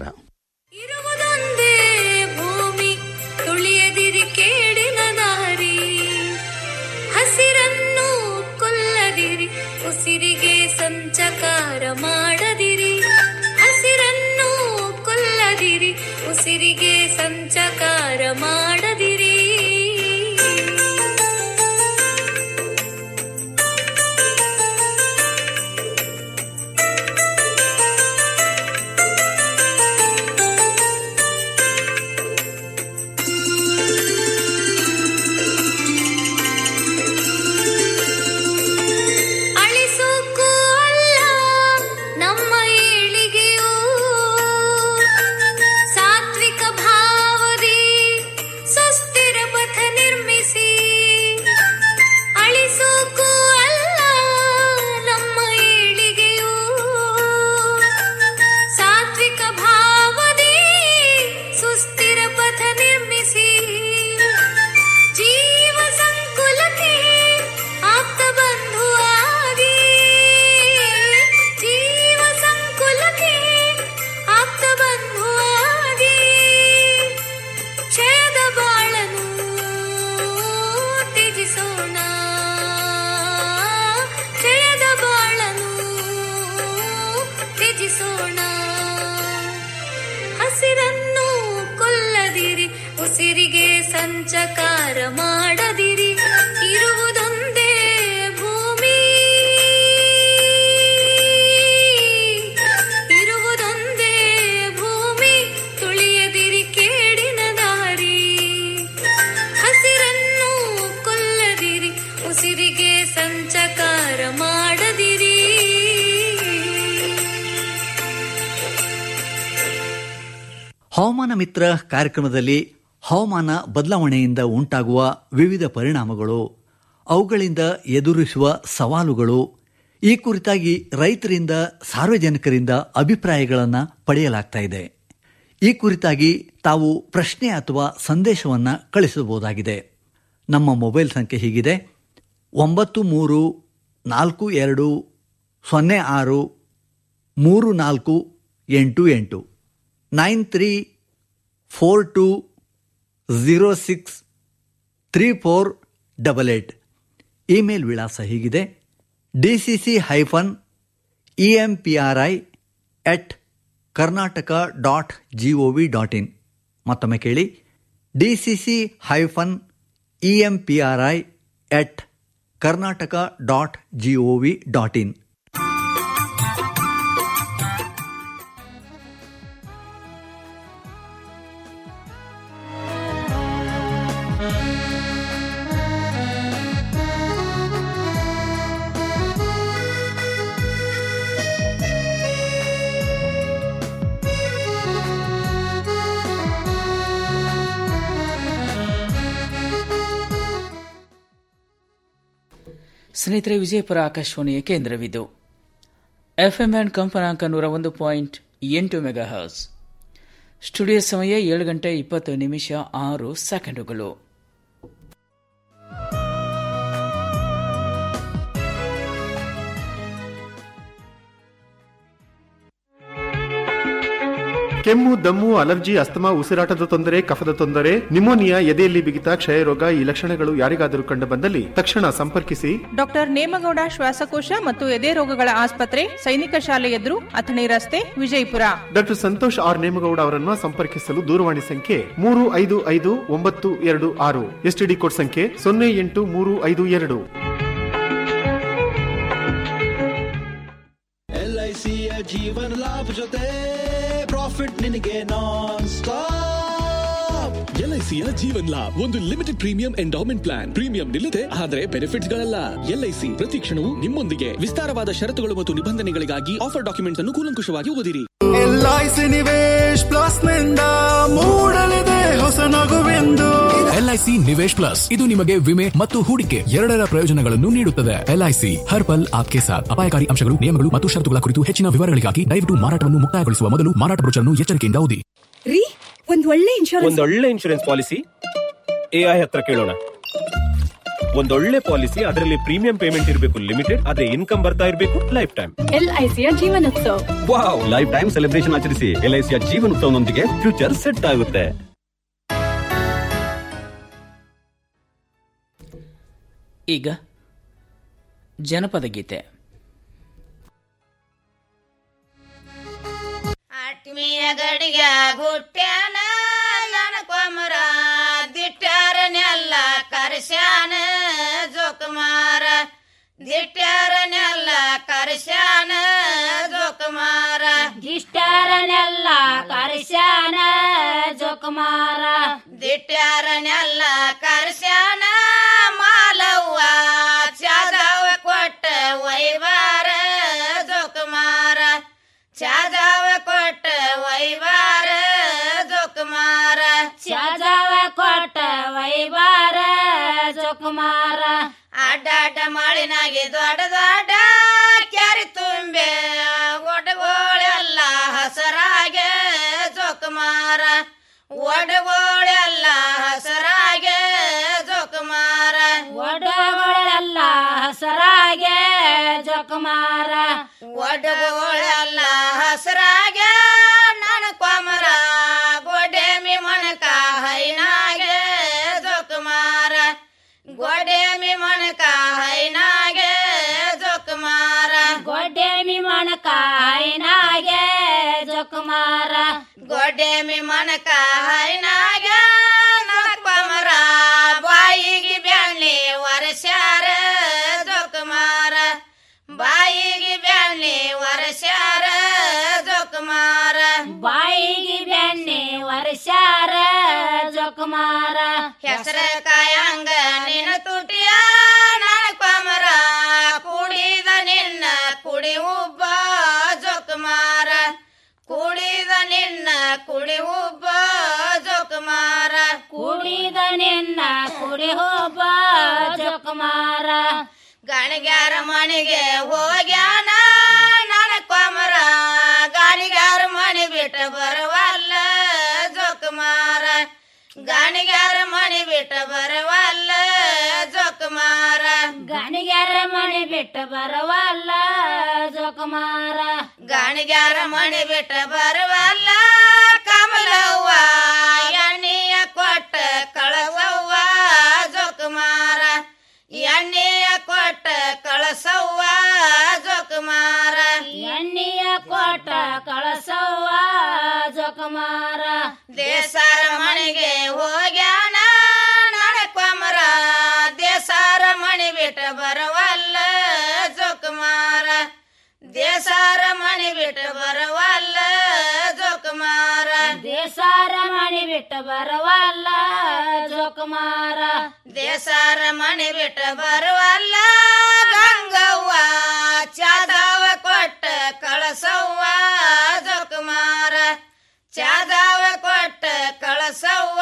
ಇರುವುದೊಂದೇ ಭೂಮಿ ತುಳಿಯದಿರಿ ಕೇಡಿನ ದಾರಿ ಹಸಿರನ್ನು ಕೊಲ್ಲದಿರಿ ಉಸಿರಿಗೆ ಸಂಚಕಾರ ಮಾಡದಿರಿ ಹಸಿರನ್ನು ಕೊಲ್ಲದಿರಿ ಉಸಿರಿಗೆ ಸಂಚಕಾರ ಮಾಡದಿರಿ ಸಂಚಕಾರ ಮಾಡದಿರಿ ಇರುವುದೊಂದೇ ಭೂಮಿ ಇರುವುದೊಂದೇ ಭೂಮಿ ತುಳಿಯದಿರಿ ಕೇಡಿನ ದಾರಿ ಹಸಿರನ್ನು ಕೊಲ್ಲದಿರಿ ಉಸಿರಿಗೆ ಸಂಚಕಾರ ಮಾಡದಿರಿ ಹವಾಮಾನ ಮಿತ್ರ ಕಾರ್ಯಕ್ರಮದಲ್ಲಿ ಹವಾಮಾನ ಬದಲಾವಣೆಯಿಂದ ಉಂಟಾಗುವ ವಿವಿಧ ಪರಿಣಾಮಗಳು ಅವುಗಳಿಂದ ಎದುರಿಸುವ ಸವಾಲುಗಳು ಈ ಕುರಿತಾಗಿ ರೈತರಿಂದ ಸಾರ್ವಜನಿಕರಿಂದ ಅಭಿಪ್ರಾಯಗಳನ್ನು ಪಡೆಯಲಾಗ್ತಾ ಇದೆ ಈ ಕುರಿತಾಗಿ ತಾವು ಪ್ರಶ್ನೆ ಅಥವಾ ಸಂದೇಶವನ್ನು ಕಳಿಸಬಹುದಾಗಿದೆ ನಮ್ಮ ಮೊಬೈಲ್ ಸಂಖ್ಯೆ ಹೀಗಿದೆ ಒಂಬತ್ತು ಮೂರು ನಾಲ್ಕು ಎರಡು ಸೊನ್ನೆ ಆರು ಮೂರು ನಾಲ್ಕು ಎಂಟು ಎಂಟು nine three four two zero six three four double eight email ವಿಳಾಸ ಹೀಗಿದೆ D C C hyphen E M P R I at Karnataka dot G O V dot in ಮತ್ತೊಮ್ಮೆ ಕೇಳಿ D C C hyphen E M P R I at Karnataka dot G O V dot in ಸ್ನೇಹಿತರೆ ವಿಜಯಪುರ ಆಕಾಶವಾಣಿಯ ಕೇಂದ್ರವಿದು FM band ಕಂಪನಾಂಕ ನೂರ ಒಂದು point ಎಂಟು mega hours studio ಸಮಯ ಏಳು ಗಂಟೆ ಇಪ್ಪತ್ತು ನಿಮಿಷ ಆರು ಸೆಕೆಂಡುಗಳು ಕೆಮ್ಮು ದಮ್ಮು ಅಲರ್ಜಿ ಅಸ್ತಮಾ ಉಸಿರಾಟದ ತೊಂದರೆ ಕಫದ ತೊಂದರೆ ನಿಮೋನಿಯಾ ಎದೆಯಲ್ಲಿ ಬಿಗಿತ ಕ್ಷಯರೋಗ ಈ ಲಕ್ಷಣಗಳು ಯಾರಿಗಾದರೂ ಕಂಡು ಬಂದಲ್ಲಿ ತಕ್ಷಣ ಸಂಪರ್ಕಿಸಿ ಡಾಕ್ಟರ್ ನೇಮಗೌಡ ಶ್ವಾಸಕೋಶ ಮತ್ತು ಎದೆ ರೋಗಗಳ ಆಸ್ಪತ್ರೆ ಸೈನಿಕ ಶಾಲೆ ಎದುರು ಅಥಣಿ ರಸ್ತೆ ವಿಜಯಪುರ ಡಾಕ್ಟರ್ ಸಂತೋಷ್ ಆರ್ ನೇಮಗೌಡ ಅವರನ್ನು ಸಂಪರ್ಕಿಸಲು ದೂರವಾಣಿ ಸಂಖ್ಯೆ ಮೂರು ಐದು ಐದು ಒಂಬತ್ತು ಎರಡು ಆರು ಎಸ್ಟಿಡಿ ಕೋಡ್ ಸಂಖ್ಯೆ ಸೊನ್ನೆ ಎಂಟು ಮೂರು ಐದು ಎರಡು ಎಲ್ಐಸಿಯ ಜೀವನ ಲಾಭ ಜೊತೆ ಪ್ರಾಫಿಟ್ ನಿನಗೆ ನಾನ್ ಸ್ಟಾಪ್ ಎಲ್ಐಸಿಯ ಜೀವನ್ ಲಾಭ್ ಒಂದು limited premium endowment plan premium ನಿಲ್ಲದೆ ಆದರೆ ಬೆನಿಫಿಟ್ಸ್ ಗಳಲ್ಲ ಎಲ್ಐಸಿ ಪ್ರತಿ ಕ್ಷಣವೂ ನಿಮ್ಮೊಂದಿಗೆ ವಿಸ್ತಾರವಾದ ಷರತ್ತುಗಳು ಮತ್ತು ನಿಬಂಧನೆಗಳಿಗಾಗಿ ಆಫರ್ ಡಾಕ್ಯುಮೆಂಟ್ಸ್ ಅನ್ನು ಕೂಲಂಕುಷವಾಗಿ ಓದಿರಿ ಎಲ್ಐಸಿ ನಿವೇಶ್ ಪ್ಲಸ್ ನಿಂದ ಮೂಡಲಿದೆ ಹೊಸ ನಗುವೆಂದು ಎಲ್ಐಸಿ ನಿವೇಶ್ ಪ್ಲಸ್ ಇದು ನಿಮಗೆ ವಿಮೆ ಮತ್ತು ಹೂಡಿಕೆ ಎರಡರ ಪ್ರಯೋಜನಗಳನ್ನು ನೀಡುತ್ತದೆ ಎಲ್ಐಸಿ ಹರ್ ಪಲ್ ಆಪ್ಕೆ ಸಾಥ್ ಅಪಾಯಕಾರಿ ಅಂಶಗಳು ನಿಯಮಗಳು ಮತ್ತು ಷರತ್ತುಗಳ ಕುರಿತು ಹೆಚ್ಚಿನ ವಿವರಗಳಿಗಾಗಿ ದಯವಿಟ್ಟು ಮಾರಾಟವನ್ನು ಮುಕ್ತಾಯಗೊಳಿಸುವ ಮೊದಲು ಮಾರಾಟ ಬ್ರೋಚರ್ನ್ನು ಎಚ್ಚರಿಕೆಯಿಂದ ಓದಿ ರೀ ಒಂದ್ ಒಳ್ಳೆ ಇನ್ಶೂರೆನ್ಸ್ ಒಂದೊಳ್ಳೆ ಇನ್ಶೂರೆನ್ಸ್ ಪಾಲಿಸಿ ಎಐ ಹತ್ರ ಕೇಳೋಣ ಒಂದೊಳ್ಳೆ ಪಾಲಿಸಿ ಅದರಲ್ಲಿ ಪ್ರೀಮಿಯಂ ಪೇಮೆಂಟ್ ಇರಬೇಕು ಲಿಮಿಟೆಡ್ ಅದೇ ಇನ್ಕಮ್ ಬರ್ತಾ ಇರಬೇಕು ಲೈಫ್ ಟೈಮ್ ಎಲ್ಐಸಿಯ Jeevanotsav wow life time celebration ಆಚರಿಸಿ ಎಲ್ಐಸಿಯ ಜೀವನ ಉತ್ಸವನೊಂದಿಗೆ ಫ್ಯೂಚರ್ ಸೆಟ್ ಆಗುತ್ತೆ ಈಗ ಜನಪದ ಗೀತೆ ಆಟ್ಮೀಯ ಗಡಿಗ ಗುಟ್ಟ್ಯಾನ ನನ್ನ ಕೊಮರ ದಿಟ್ಟಾರನೆಲ್ಲ ಕರ್ಸ್ಯಾನ ಜೋಕುಮಾರ ದಿಟ್ಟಾರನೆಲ್ಲ ಕರ್ಸ್ಯಾನ ಜೋಕುಮಾರ ದಿಷ್ಟಾರನೆಲ್ಲ ಕರ್ಸ್ಯಾನ ಜೋಕುಮಾರ ದಿಟ್ಟಾರನೆಲ್ಲ ಕರ್ಸ್ಯಾನ ಮಾಲವ್ವ ಚಾದವ ಕೊಟ್ಟ ವೈವಾರ ಜೋಕುಮಾರ ಚಾದವ ಕೊಟ್ಟ ವೈವಾರ ಜೋಕುಮಾರ ಚಾಜಾವ ಕೊಟ್ಟ ವೈವಾರ ಜೋಕುಮಾರ ಅಡ್ಡಾಡ ಮಳಿನಾಗಿ ದೊಡ್ಡ ದೊಡ್ಡ ಕ್ಯಾರಿ ತುಂಬೆ ಒಡಗೋಳೆಲ್ಲ ಹಸರಾಗೆ ಜೋಕುಮಾರ ಒಡಗೋಳೆಲ್ಲ ಹಸರಾಗೆ ಜೋಕುಮಾರ ಒಡಗಳೆಲ್ಲ ಹಸರಾಗೆ ಜೋಕುಮಾರ ಒಡಗೋಳೆಲ್ಲ ಹಸರಾಗೆ ನನ್ನ ಕೊಮರ ಗೊಡೆಮಿ ಮಣಕ ಹೈನಾಗೆ ಜೋಕುಮಾರ ಗೊಡೆಮಿ ಮಣಕ ಹೈನಾಗೆ ಜೋಕುಮಾರ ಗೊಡ್ಡೆಮಿ ಮಣಕ ಹೈನಾಗೆ ಜೋಕುಮಾರ ಗೊಡೆಮಿ ಮಣಕ ಹೈನಾಗೆ ನನ್ನ ಕೊಮರ ಜೋಕುಮಾರ ಹೆಸರ ಕಾಯಂಗ ನಿನ್ನ ತುಟಿಯ ನನ್ನ ಕೊಮರ ಕುಡಿದ ನಿನ್ನ ಕುಡಿ ಉಬ್ಬ ಜೋಕುಮಾರ ಕುಡಿದ ನಿನ್ನ ಕುಡಿ ಉಬ್ಬ ಜೋಕುಮಾರ ಕುಡಿದ ನಿನ್ನ ಕುಡಿ ಹೋಬ ಜೋಕುಮಾರ ಗಾಣಿಗ್ಯಾರ ಮನೆಗೆ ಹೋಗ್ಯಾನ ನನ್ನ ಕೊಮರ ಗಾಣಿಗ್ಯಾರ ಮನೆ ಬಿಟ್ಟು ಬರವಲ್ಲ ಜೋಕುಮಾರ ಗಾಣಿಗ್ಯಾರ ಮನೆ ಬಿಟ್ಟು ಬರವಲ್ಲ ಜೋಕುಮಾರ ಗಾಣಿಗ್ಯಾರ ಮನೆ ಬಿಟ್ಟು ಬರವಲ್ಲ ಜೋಕುಮಾರ ಗಾಣಿಗ್ಯಾರ ಮನೆ ಬಿಟ್ಟು ಬರವಲ್ಲ ಕಮಲವ್ವ ಎಣ್ಣೆಯ ಕೊಟ್ಟ ಕಳಸವ್ವ ಜೋಕುಮಾರ ಎಣ್ಣೆಯ ಕೊಟ್ಟ ಕಳಸವ್ವ ಜೋಕುಮಾರ ಎಣ್ಣೆಯ ಕೋಟ ಕಳಸವ್ವ ಜೋಕುಮಾರ ದೇಸಾರ ಮನೆಗೆ ಹೋಗ್ಯಾನ ನನ್ನ ಕೊಮರ ದೇಸಾರ ಮನೆ ಬಿಟ್ಟು ಬರವಲ್ಲ ಜೋಕುಮಾರ ದೇಸಾರ ಮನೆ ಬಿಟ್ಟು ಬರವಲ್ಲ ಜೋಕುಮಾರ ದೇಸಾರ ಮನೆ ಬಿಟ್ಟು ಬರವಲ್ಲ ಜೋಕುಮಾರ ದೇಸಾರ ಮನೆ ಬಿಟ್ಟು ಬರವಲ್ಲ ಗಂಗವ್ವ ಚಾದವ ಕೊಟ್ಟ ಕಳಸವ್ವ ಜೋಕುಮಾರ ಚಾದವ ಕೊಟ್ಟ ಕಳಸವ್ವ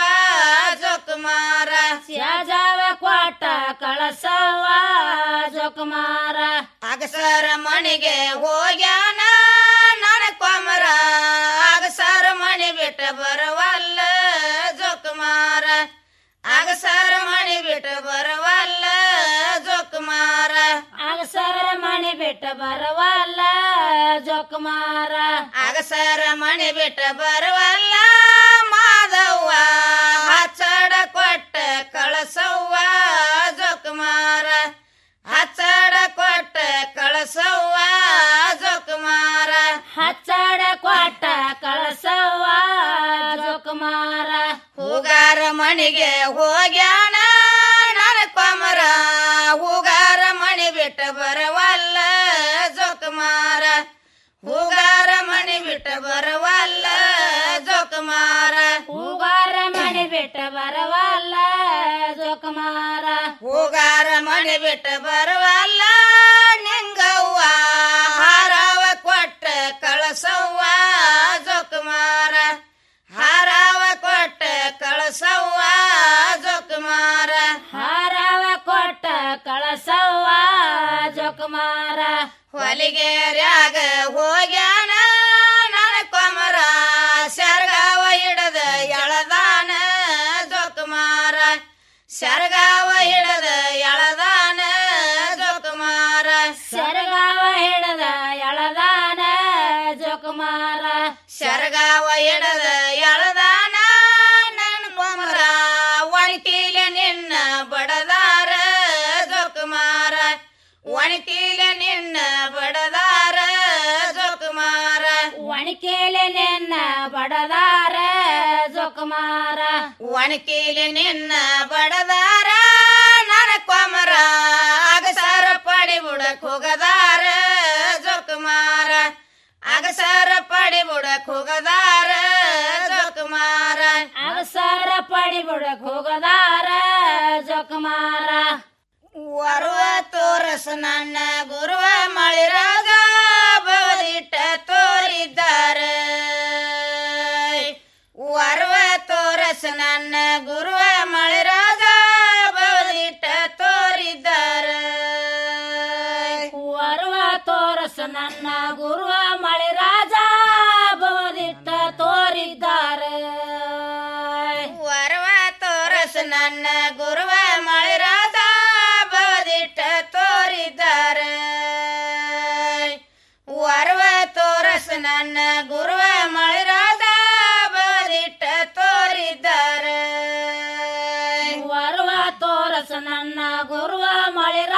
ಜೋಕುಮಾರ ಸ್ಯಾಜಾವ ಕೋಟ ಕಳಸವ್ವ ಜೋಕುಮಾರ ಅಗಸರ ಮನೆಗೆ ಹೋಗ್ಯಾನ ನನ್ನ ಕೊಮರ ಅಗಸರ ಮನೆ ಬಿಟ್ಟು ಬರವಲ್ಲ ಜೋಕುಮಾರ ಅಗಸರ ಮನೆ ಬಿಟ್ಟು ಬರವಲ್ಲ ಜೋಕುಮಾರ ಅಗಸರ ಮನೆ ಬಿಟ್ಟು ಬರವಲ್ಲ ಜೋಕುಮಾರ ಅಗಸರ ಮನೆ ಬಿಟ್ಟು ಬರವಲ್ಲ ಮಾದವ್ವ ಹಚ್ಚಡ ಕೊಟ್ಟ ಕಳಸವ್ವ ಜೋಕುಮಾರ ಹಚ್ಚಡ ಕೊಟ್ಟ ಕಳಸವ್ವ ಜೋಕುಮಾರ ಹಚ್ಚಡ ಕೋಟ ಕಳಸವ್ವ ಜೋಕುಮಾರ ಹೂಗಾರ ಮನೆಗೆ ಹೋಗ್ಯಾನ ನನ್ನ ಕೊಮರ ಹೂಗಾರ ಮನೆ ಬಿಟ್ಟು ಬರವಲ್ಲ ಜೋಕುಮಾರ ಹೂಗಾರ ಮನೆ ಬಿಟ್ಟು ಬರವಲ್ಲ ಜೋಕುಮಾರ ಹೂಗಾರ ಮನೆ ಬಿಟ್ಟು ಬರವಲ್ಲ ಜೋಕುಮಾರ ಹೂಗಾರ ಮನೆ ಬಿಟ್ಟು ಬರವಲ್ಲ ನಿಂಗವ್ವ ಹಾರವ ಕೊಟ್ಟ ಕಳಸವ್ವ ಜೋಕುಮಾರ ಹಾರವ ಕೊಟ್ಟ ಕಳಸವ್ವ ಜೋಕುಮಾರ ಹಾರವ ಕೊಟ್ಟ ಕಳಸವ್ವ ಜೋಕುಮಾರ ಹೊಲಿಗೆರ್ಯಾಗ ಹೋಗ್ಯಾನ ನನ್ನ ಕೊಮರ ಶರ್ಗಾವ ಹಿಡದ ಎಳದಾನ ಜೋಕುಮಾರ ಶರ್ಗಾವ ಹಿಡದ ಎಳದಾನ ಜೋಕುಮಾರ ಸರಗಾವ ಹಿಡದ ಎಳದಾನ ಜೋಕುಮಾರ ಶರ್ಗಾವ ಹಿಡದ ಎಳದಾನ ನನ್ನ ಕೊಮರ ಒಣಕಿಲೆ ನಿನ್ನ ಬಡದಾರ ಜೋಕುಮಾರ ಒಣಕಿಲೆ ನಿನ್ನ ಬಡದಾರ ಜೋಕುಮಾರ ಒಣಕೇಲೆ ನಿನ್ನ ಬಡದಾರ ಜೋಕುಮಾರ ಒಣಕಿಲೆ ನಿನ್ನ ಬಡದಾರ ನನ್ನ ಕೊಮರ ಅಗಸರ ಪಡಿ ಬುಡಕ್ ಹೋಗದಾರ ಜೋಕುಮಾರ ಅಗಸರ ಪಡಿ ಬುಡಕ್ ಹೋಗದಾರ ಜೋಕುಮಾರ ಅಗಸರ ಪಡಿ ಬುಡಕ್ ಹೋಗದಾರ ಜೋಕುಮಾರ ವರುವ ತೋರಸ ನನ್ನ ಗುರುವ ಮಳಿರಾಗ ಬದಿಟ್ಟ ತೋರಿದ್ದಾರ ವರುವ ತೋರಸ ನನ್ನ ಗುರುವ ಮಳಿರಾಗ ಬದಿಟ್ಟ ತೋರಿದ್ದಾರ ವರುವ ತೋರಸ ನನ್ನ ಗುರುವ ಮಳೆ ರಾಜ ಬೋದಿಟ್ಟ ತೋರಿದ್ದಾರೆ ವರವ ತೋರಸ ನನ್ನ ಗುರುವ ಮಳಿರಾದ ಬದಿಟ್ಟ ತೋರಿದ್ದಾರ ವರವ ತೋರಸ ನನ್ನ ಗುರುವ ಮಳಿರಾದ ಬದಿಟ್ಟ ತೋರಿದ್ದಾರ ವರುವ ತೋರಸ ನನ್ನ ಗುರುವ ಮಳೆ